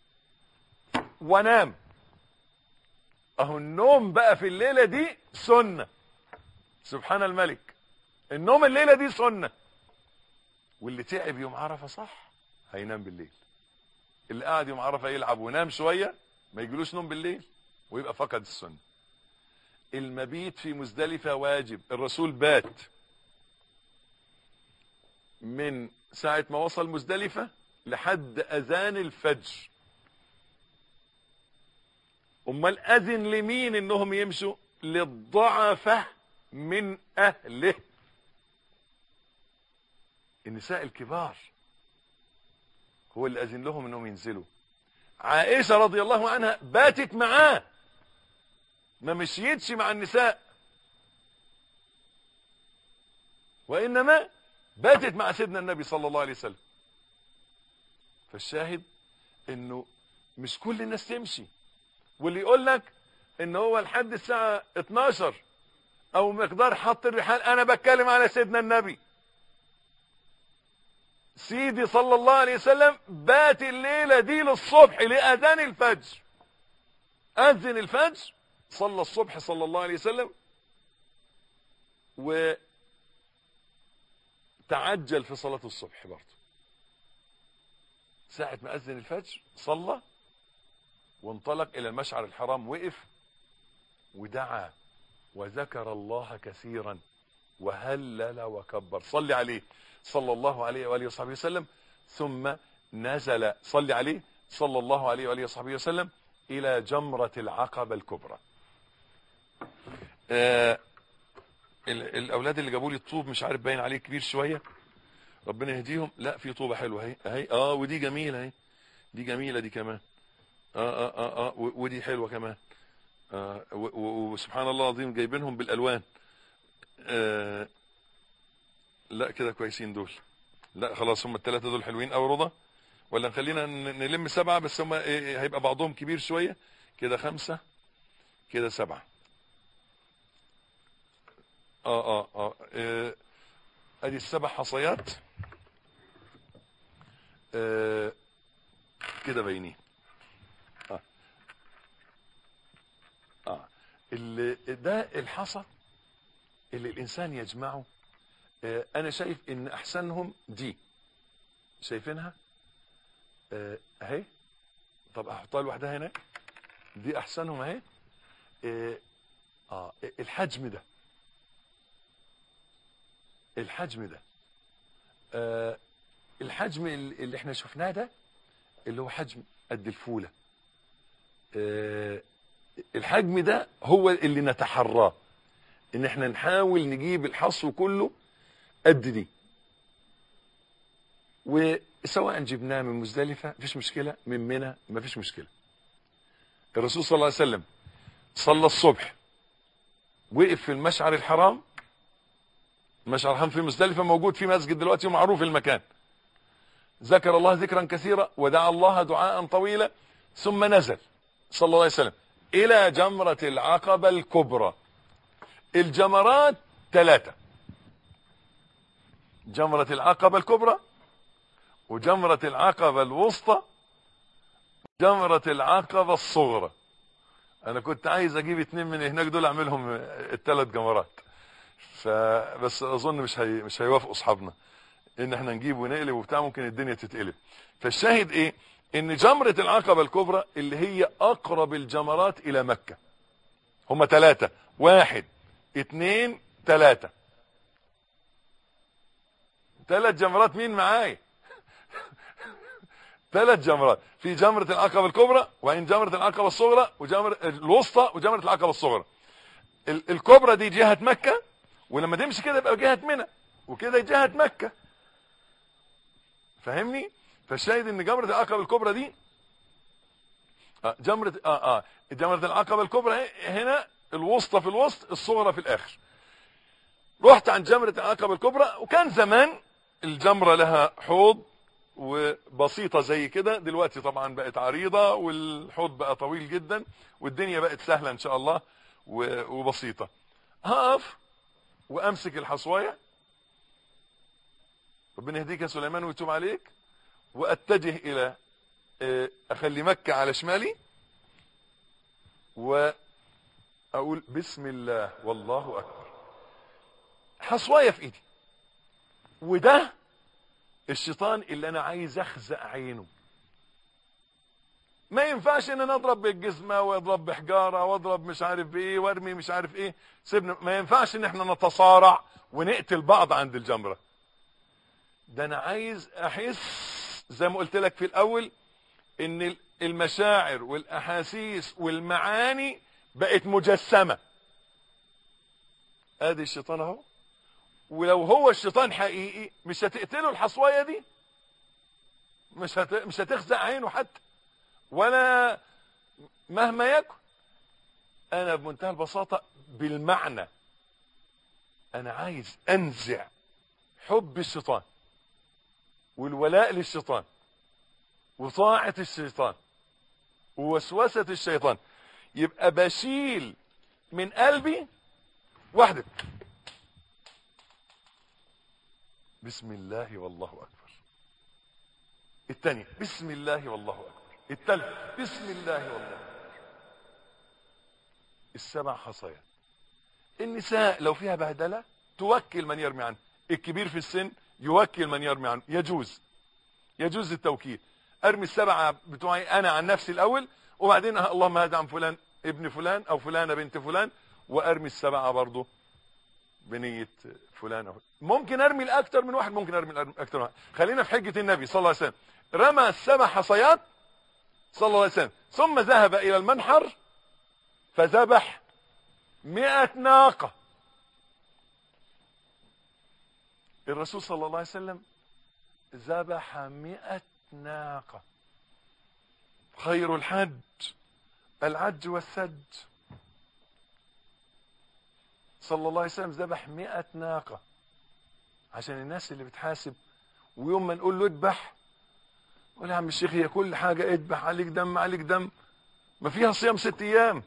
ونام اهو النوم بقى في الليلة دي سنة سبحان الملك النوم الليلة دي سنة واللي تعب يوم عرفة صح هينام بالليل اللي قاعد يوم عرفة يلعب ونام شوية ما يجيلوش نوم بالليل ويبقى فقد السنة المبيت في مزدلفة واجب الرسول بات من ساعة ما وصل مزدلفة لحد أذان الفجر امال اذن لمين انهم يمشوا للضعفة من اهله النساء الكبار هو اللي اذن لهم انهم ينزلوا عائشة رضي الله عنها باتت معاه ما مشيتش مع النساء وانما باتت مع سيدنا النبي صلى الله عليه وسلم فالشاهد انه مش كل الناس تمشي واللي يقول لك ان هو لحد الساعة 12 او مقدار حط الرحال انا بتكلم على سيدنا النبي سيدي صلى الله عليه وسلم بات الليلة دي للصبح لأذان الفجر أذن الفجر صلى الصبح صلى الله عليه وسلم وتعجل في صلاة الصبح برضه ساعة ما أذن الفجر صلى وانطلق إلى المشعر الحرام وقف ودعا وذكر الله كثيرا وهلل وكبر صلي عليه صلى الله عليه وآله وصحبه وسلم ثم نزل صلي عليه صلى الله عليه وآله وصحبه وسلم إلى جمرة العقبة الكبرى آه ال- الأولاد اللي جابوا لي الطوب مش عارف باين عليه كبير شوية ربنا يهديهم لا في طوبة حلوة اهي اهي اه ودي جميلة اهي دي جميلة دي كمان اه اه اه, آه و- ودي حلوة كمان آه و- و- وسبحان الله العظيم جايبينهم بالالوان آه لا كده كويسين دول لا خلاص هم الثلاثه دول حلوين او رضا ولا نخلينا ن- نلم سبعه بس هم إيه- إيه هيبقى بعضهم كبير شويه كده خمسه كده سبعه اه اه اه آه، ادي السبع حصيات آه كده باينين اه اه اللي ده الحصى اللي الانسان يجمعه آه انا شايف ان احسنهم دي شايفينها آه، اهي طب احطها لوحدها هناك دي احسنهم اهي آه، اه الحجم ده الحجم ده آه الحجم ال- اللي احنا شفناه ده اللي هو حجم قد الفولة آه الحجم ده هو اللي نتحراه ان احنا نحاول نجيب الحصو كله قد دي وسواء جبناه من مزدلفة مفيش مشكلة من منى مفيش مشكلة الرسول صلى الله عليه وسلم صلى الصبح وقف في المشعر الحرام المشعر الحرام في مزدلفة موجود في مسجد دلوقتي ومعروف المكان ذكر الله ذكرا كثيرا ودعا الله دعاء طويلا ثم نزل صلى الله عليه وسلم إلى جمرة العقبة الكبرى الجمرات ثلاثة جمرة العقبة الكبرى وجمرة العقبة الوسطى جمرة العقبة الصغرى انا كنت عايز اجيب اتنين من هناك دول اعملهم الثلاث جمرات فبس اظن مش هي مش هيوافقوا اصحابنا ان احنا نجيب ونقلب وبتاع ممكن الدنيا تتقلب فالشاهد ايه ان جمرة العقبة الكبرى اللي هي اقرب الجمرات الى مكة هم ثلاثة واحد اتنين ثلاثة ثلاث جمرات مين معايا ثلاث جمرات في جمرة العقبة الكبرى وبعدين جمرة العقبة الصغرى وجمرة الوسطى وجمرة العقبة الصغرى ال- الكبرى دي جهة مكة ولما تمشي كده يبقى جهة منى وكده جهة مكة فاهمني فالشاهد ان جمرة العقبة الكبرى دي آه جمرة اه اه جمرة العقبة الكبرى هي- هنا الوسطى في الوسط الصغرى في الاخر رحت عند جمرة العقبة الكبرى وكان زمان الجمرة لها حوض وبسيطة زي كده دلوقتي طبعا بقت عريضة والحوض بقى طويل جدا والدنيا بقت سهلة ان شاء الله و- وبسيطة هقف وامسك الحصواية ربنا يهديك يا سليمان ويتوب عليك واتجه الى آه، اخلي مكة على شمالي واقول بسم الله والله اكبر حصواية في ايدي وده الشيطان اللي انا عايز اخزق عينه ما ينفعش ان انا اضرب بالجزمة واضرب بحجارة واضرب مش عارف بايه وارمي مش عارف ايه سيبنا ما ينفعش ان احنا نتصارع ونقتل بعض عند الجمرة ده انا عايز احس زي ما قلت لك في الاول ان المشاعر والاحاسيس والمعاني بقت مجسمة ادي الشيطان اهو ولو هو الشيطان حقيقي مش هتقتله الحصوايه دي مش هت... مش هتخزق عينه حتى ولا مهما يكن انا بمنتهى البساطه بالمعنى انا عايز انزع حب الشيطان والولاء للشيطان وطاعه الشيطان ووسوسه الشيطان يبقى بشيل من قلبي واحده بسم الله والله أكبر الثانية بسم الله والله أكبر الثالث بسم الله والله أكبر السبع حصيات النساء لو فيها بهدلة توكل من يرمي عنه الكبير في السن يوكل من يرمي عنه يجوز يجوز التوكيل ارمي السبعة بتوعي انا عن نفسي الاول وبعدين اللهم هذا عن فلان ابن فلان او فلانة بنت فلان وارمي السبعة برضه بنية فلان أو ممكن ارمي الاكثر من واحد ممكن ارمي الاكثر من واحد خلينا في حجة النبي صلى الله عليه وسلم رمى السبع حصيات صلى الله عليه وسلم ثم ذهب الى المنحر فذبح مئة ناقة الرسول صلى الله عليه وسلم ذبح مئة ناقة خير الحج العج والثج صلى الله عليه وسلم ذبح مئة ناقة عشان الناس اللي بتحاسب ويوم ما نقول له اذبح يقول يا عم الشيخ هي كل حاجة اذبح عليك دم عليك دم ما فيها صيام ست ايام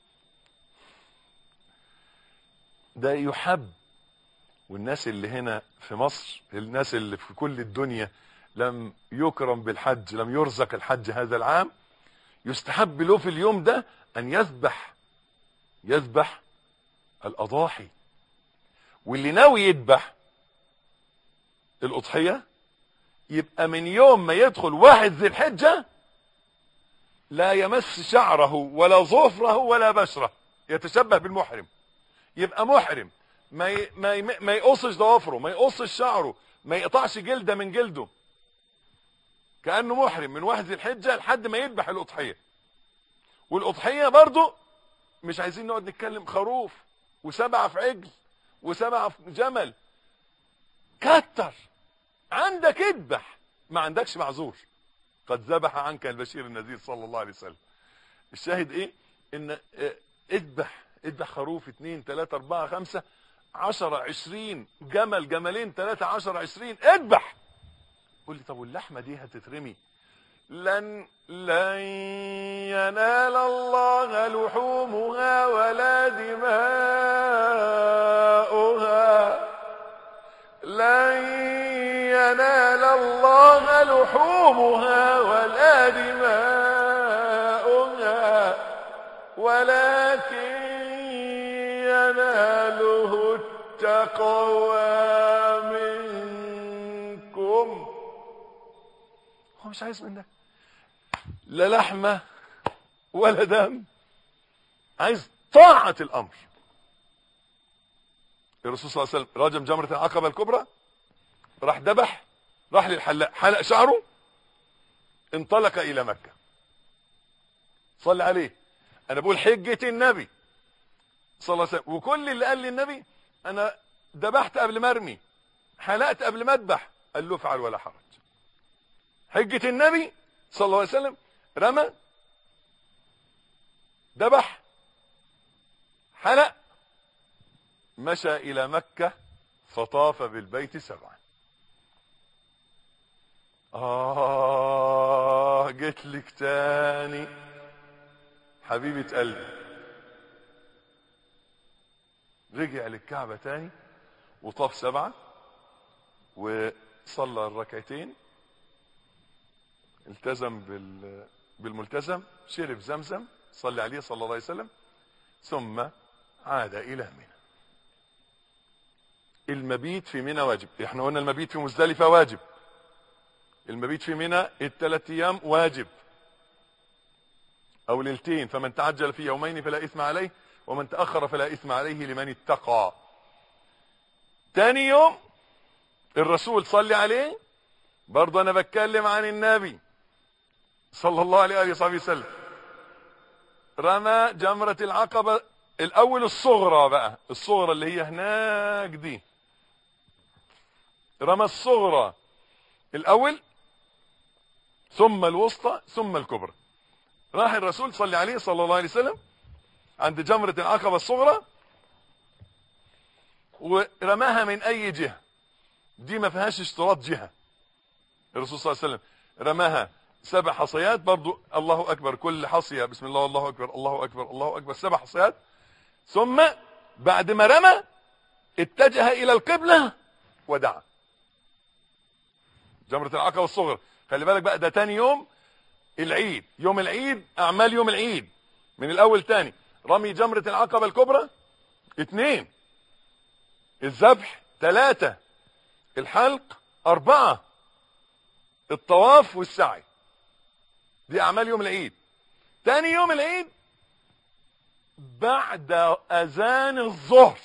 ده يحب والناس اللي هنا في مصر الناس اللي في كل الدنيا لم يكرم بالحج لم يرزق الحج هذا العام يستحب له في اليوم ده ان يذبح يذبح الاضاحي واللي ناوي يذبح الاضحيه يبقى من يوم ما يدخل واحد ذي الحجه لا يمس شعره ولا ظفره ولا بشره يتشبه بالمحرم يبقى محرم ما ي... ما ي... ما يقصش ضوافره ما يقصش شعره ما يقطعش جلده من جلده كانه محرم من واحد ذي الحجه لحد ما يذبح الاضحيه والاضحيه برضو مش عايزين نقعد نتكلم خروف وسبعه في عجل وسبعه في جمل كتر عندك اذبح ما عندكش معذور قد ذبح عنك البشير النذير صلى الله عليه وسلم الشاهد ايه ان اه، اذبح اذبح خروف اتنين تلاتة اربعة خمسة عشرة عشرين جمل جملين تلاتة عشرة عشرين اذبح قول لي طب واللحمة دي هتترمي لن لن ينال الله لحومها ولا دماؤها لن ينال الله لحومها ولا دماؤها ولكن يناله التقوى منكم هو مش عايز منك لا لحمة ولا دم عايز طاعة الأمر الرسول صلى الله عليه وسلم رجم جمرة العقبة الكبرى راح ذبح راح للحلاق حلق شعره انطلق إلى مكة صلى عليه أنا بقول حجة النبي صلى الله عليه وسلم وكل اللي قال للنبي أنا ذبحت قبل ما ارمي حلقت قبل ما اذبح قال له افعل ولا حرج حجة النبي صلى الله عليه وسلم رمى ذبح حلق مشى إلى مكة فطاف بالبيت سبعا آه جيت لك تاني حبيبة قلبي رجع للكعبة تاني وطاف سبعة وصلى الركعتين التزم بال بالملتزم شرب زمزم صلى عليه صلى الله عليه وسلم ثم عاد إلى منى المبيت في منى واجب احنا قلنا المبيت في مزدلفة واجب المبيت في منى الثلاث ايام واجب او ليلتين فمن تعجل في يومين فلا اثم عليه ومن تأخر فلا اثم عليه لمن اتقى تاني يوم الرسول صلي عليه برضه انا بتكلم عن النبي صلى الله عليه وآله وصحبه وسلم رمى جمرة العقبة الاول الصغرى بقى الصغرى اللي هي هناك دي رمى الصغرى الاول ثم الوسطى ثم الكبرى راح الرسول صلى عليه صلى الله عليه وسلم عند جمرة العقبة الصغرى ورماها من اي جهة دي ما فيهاش اشتراط جهة الرسول صلى الله عليه وسلم رماها سبع حصيات برضو الله اكبر كل حصية بسم الله الله اكبر الله اكبر الله اكبر سبع حصيات ثم بعد ما رمى اتجه الى القبلة ودعا جمرة العقبة الصغرى خلي بالك بقى ده تاني يوم العيد يوم العيد اعمال يوم العيد من الاول تاني رمي جمرة العقبة الكبرى اتنين الذبح تلاتة الحلق اربعة الطواف والسعي دي اعمال يوم العيد تاني يوم العيد بعد اذان الظهر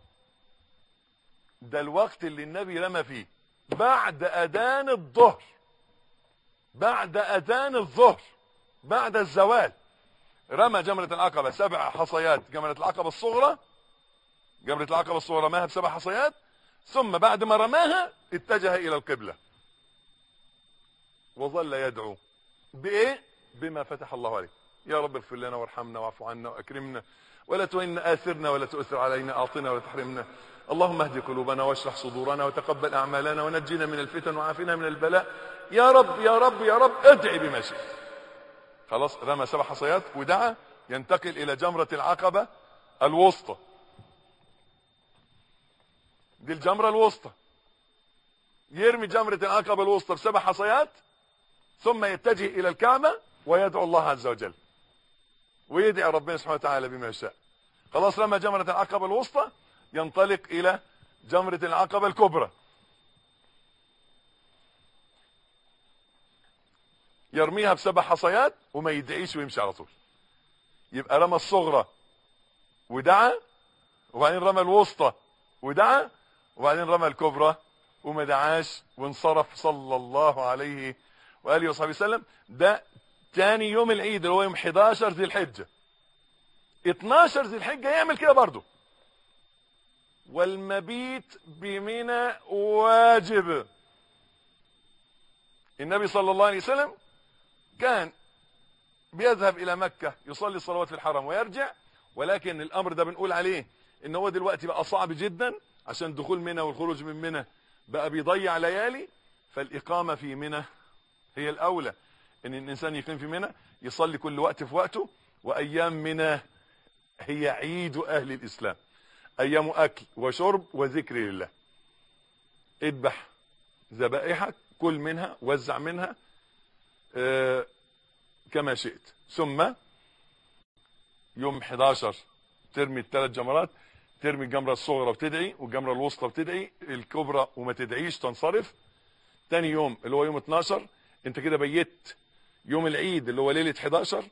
ده الوقت اللي النبي رمى فيه بعد اذان الظهر بعد اذان الظهر بعد الزوال رمى جمرة العقبة سبع حصيات جمرة العقبة الصغرى جمرة العقبة الصغرى رماها بسبع حصيات ثم بعد ما رماها اتجه الى القبلة وظل يدعو بايه بما فتح الله عليه يا رب اغفر لنا وارحمنا واعف عنا واكرمنا ولا تهنا آثرنا ولا تؤثر علينا اعطنا ولا تحرمنا اللهم اهد قلوبنا واشرح صدورنا وتقبل اعمالنا ونجنا من الفتن وعافنا من البلاء يا رب يا رب يا رب ادعي بما شئت خلاص رمى سبع حصيات ودعا ينتقل الى جمرة العقبة الوسطى دي الجمرة الوسطى يرمي جمرة العقبة الوسطى بسبع حصيات ثم يتجه الى الكعبة ويدعو الله عز وجل ويدعي ربنا سبحانه وتعالى بما يشاء خلاص رمى جمرة العقبة الوسطى ينطلق الى جمرة العقبة الكبرى يرميها بسبع حصيات وما يدعيش ويمشي على طول يبقى رمى الصغرى ودعا وبعدين رمى الوسطى ودعا وبعدين رمى الكبرى وما دعاش وانصرف صلى الله عليه واله وصحبه وسلم ده تاني يوم العيد اللي هو يوم 11 ذي الحجه 12 ذي الحجه يعمل كده برضه والمبيت بمنى واجب النبي صلى الله عليه وسلم كان بيذهب الى مكة يصلي الصلوات في الحرم ويرجع ولكن الامر ده بنقول عليه ان هو دلوقتي بقى صعب جدا عشان دخول منى والخروج من منى بقى بيضيع ليالي فالاقامة في منى هي الاولى ان الانسان يقيم في منى يصلي كل وقت في وقته وايام منى هي عيد اهل الاسلام ايام اكل وشرب وذكر لله اذبح ذبائحك كل منها وزع منها آه، كما شئت ثم يوم 11 ترمي الثلاث جمرات ترمي الجمرة الصغرى وتدعي والجمرة الوسطى وتدعي الكبرى وما تدعيش تنصرف تاني يوم اللي هو يوم 12 انت كده بيت يوم العيد اللي هو ليلة 11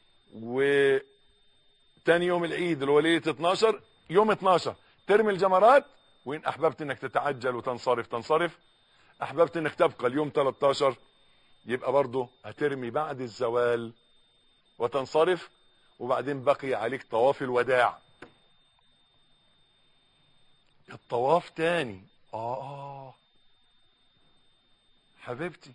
وتاني يوم العيد اللي هو ليلة 12 يوم 12 ترمي الجمرات وإن أحببت إنك تتعجل وتنصرف تنصرف أحببت إنك تبقى اليوم 13 يبقى برضه هترمي بعد الزوال وتنصرف وبعدين بقي عليك طواف الوداع الطواف تاني آه, آه حبيبتي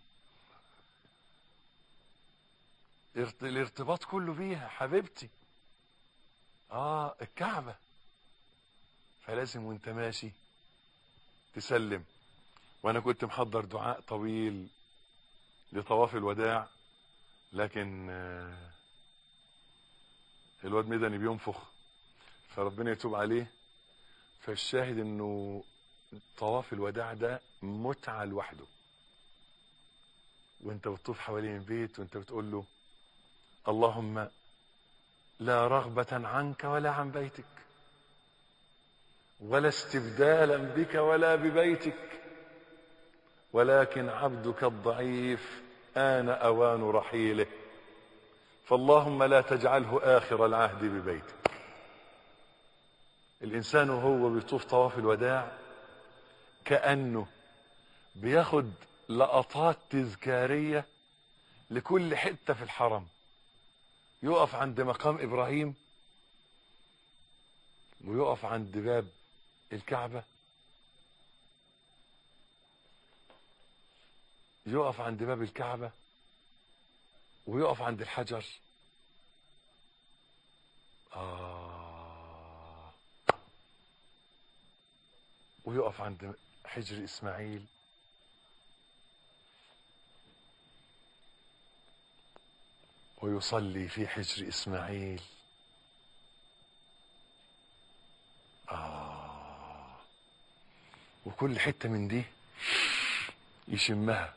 ارت- الارتباط كله بيها حبيبتي اه الكعبة فلازم وانت ماشي تسلم وانا كنت محضر دعاء طويل لطواف الوداع لكن آه، الواد مدني بينفخ فربنا يتوب عليه فالشاهد انه طواف الوداع ده متعة لوحده وانت بتطوف حوالين البيت وانت بتقول له اللهم لا رغبة عنك ولا عن بيتك ولا استبدالا بك ولا ببيتك ولكن عبدك الضعيف آن أوان رحيله فاللهم لا تجعله آخر العهد ببيتك الإنسان وهو بيطوف طواف الوداع كأنه بياخد لقطات تذكارية لكل حتة في الحرم يقف عند مقام إبراهيم ويقف عند باب الكعبة يقف عند باب الكعبة ويقف عند الحجر آه ويقف عند حجر إسماعيل ويصلي في حجر إسماعيل آه وكل حتة من دي يشمها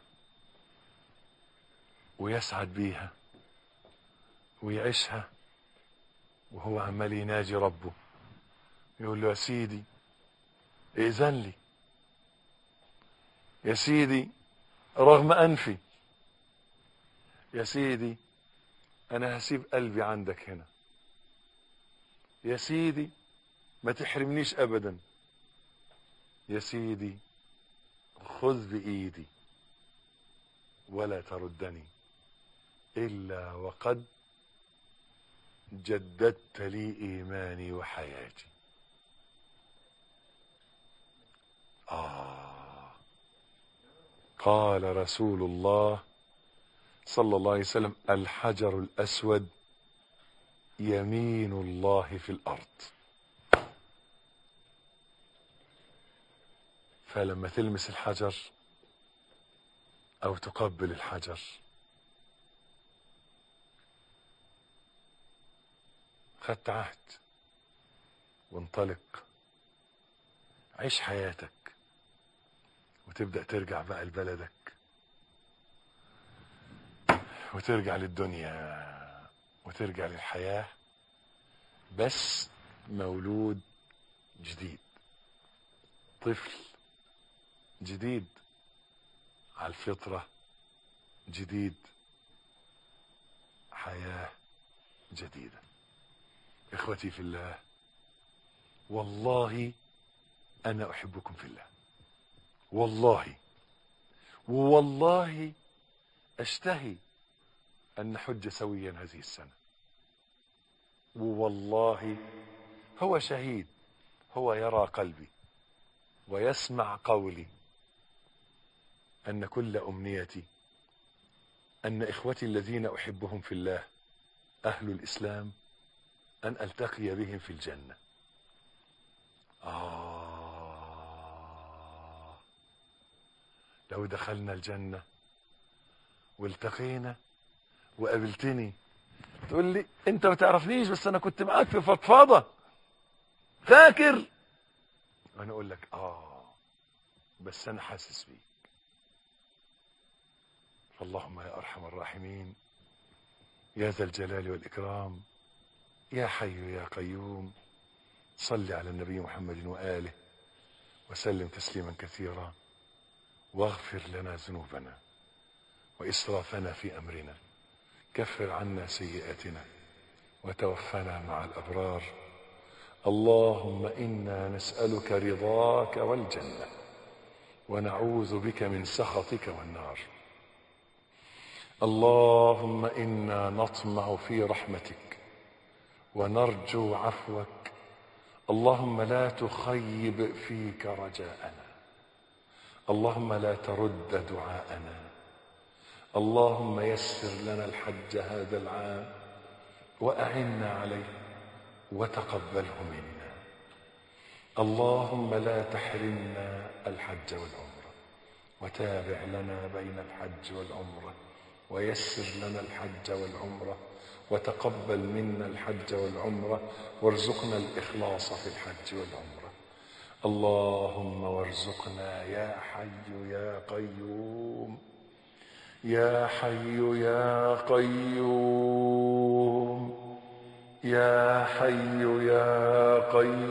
ويسعد بيها ويعيشها وهو عمال يناجي ربه يقول له يا سيدي ائذن لي يا سيدي رغم أنفي يا سيدي أنا هسيب قلبي عندك هنا يا سيدي ما تحرمنيش أبدا يا سيدي خذ بإيدي ولا تردني إلا وقد جددت لي إيماني وحياتي آه قال رسول الله صلى الله عليه وسلم الحجر الأسود يمين الله في الأرض فلما تلمس الحجر أو تقبل الحجر خدت عهد وانطلق عيش حياتك وتبدأ ترجع بقى لبلدك وترجع للدنيا وترجع للحياة بس مولود جديد طفل جديد على الفطرة جديد حياة جديدة إخوتي في الله والله أنا أحبكم في الله والله والله أشتهي أن نحج سويا هذه السنة والله هو شهيد هو يرى قلبي ويسمع قولي أن كل أمنيتي أن إخوتي الذين أحبهم في الله أهل الإسلام أن ألتقي بهم في الجنة آه لو دخلنا الجنة والتقينا وقابلتني تقول لي انت ما تعرفنيش بس انا كنت معاك في فضفاضة فاكر وانا اقول لك اه بس انا حاسس بيك اللهم يا أرحم الراحمين يا ذا الجلال والإكرام يا حي يا قيوم صل على النبي محمد وآله وسلم تسليما كثيرا واغفر لنا ذنوبنا وإسرافنا في أمرنا كفر عنا سيئاتنا وتوفنا مع الأبرار اللهم إنا نسألك رضاك والجنة ونعوذ بك من سخطك والنار اللهم إنا نطمع في رحمتك ونرجو عفوك اللهم لا تخيب فيك رجاءنا اللهم لا ترد دعاءنا اللهم يسر لنا الحج هذا العام وأعنا عليه وتقبله منا اللهم لا تحرمنا الحج والعمرة وتابع لنا بين الحج والعمرة ويسر لنا الحج والعمرة وتقبل منا الحج والعمرة وارزقنا الإخلاص في الحج والعمرة اللهم وارزقنا يا حي يا قيوم يا حي يا قيوم يا حي يا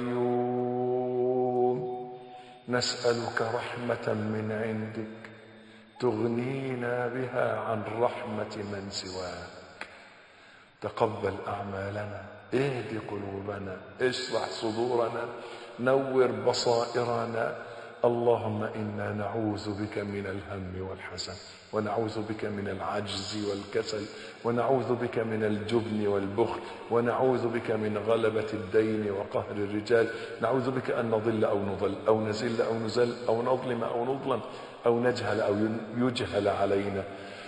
قيوم نسألك رحمة من عندك تغنينا بها عن رحمة من سواك تقبل أعمالنا اهد قلوبنا اشرح صدورنا نور بصائرنا اللهم إنا نعوذ بك من الهم والحزن ونعوذ بك من العجز والكسل ونعوذ بك من الجبن والبخل ونعوذ بك من غلبة الدين وقهر الرجال نعوذ بك أن نضل أو نضل أو نزل أو نزل أو نظلم أو نظلم أو نجهل أو يجهل علينا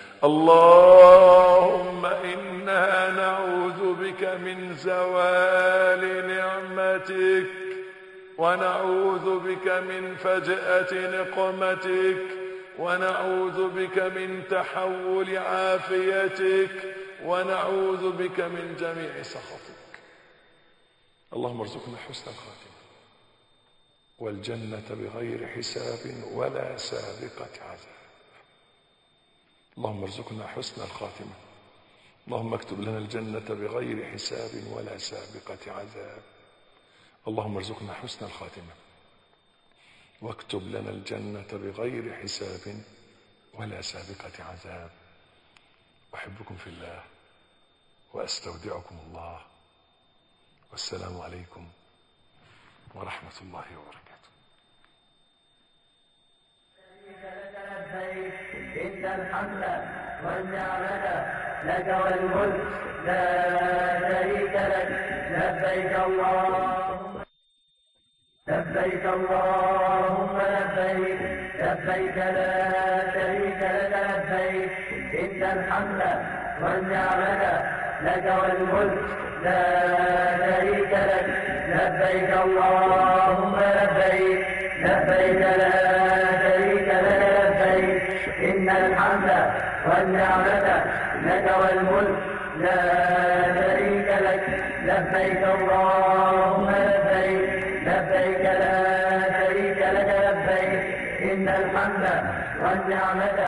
اللهم إنا نعوذ بك من زوال نعمتك ونعوذ بك من فجأة نقمتك ونعوذ بك من تحول عافيتك ونعوذ بك من جميع سخطك اللهم ارزقنا حسن الخاتمة والجنة بغير حساب ولا سابقة عذاب اللهم ارزقنا حسن الخاتمة اللهم اكتب لنا الجنة بغير حساب ولا سابقة عذاب اللهم ارزقنا حسن الخاتمة واكتب لنا الجنة بغير حساب ولا سابقة عذاب أحبكم في الله وأستودعكم الله والسلام عليكم ورحمة الله وبركاته إن الحمد والنعمة لك والملك لا شريك لك لبيك اللهم لبيك اللهم لبيك لبيك لا شريك لك لبيك إن الحمد والنعمة لك والملك لا شريك لك لبيك اللهم لبيك لبيك لا شريك لك لبيك إن الحمد والنعمة لك والملك لا شريك لك لبيك اللهم لبيك لبيك لا شريك لك لبيك إن الحمد والنعمة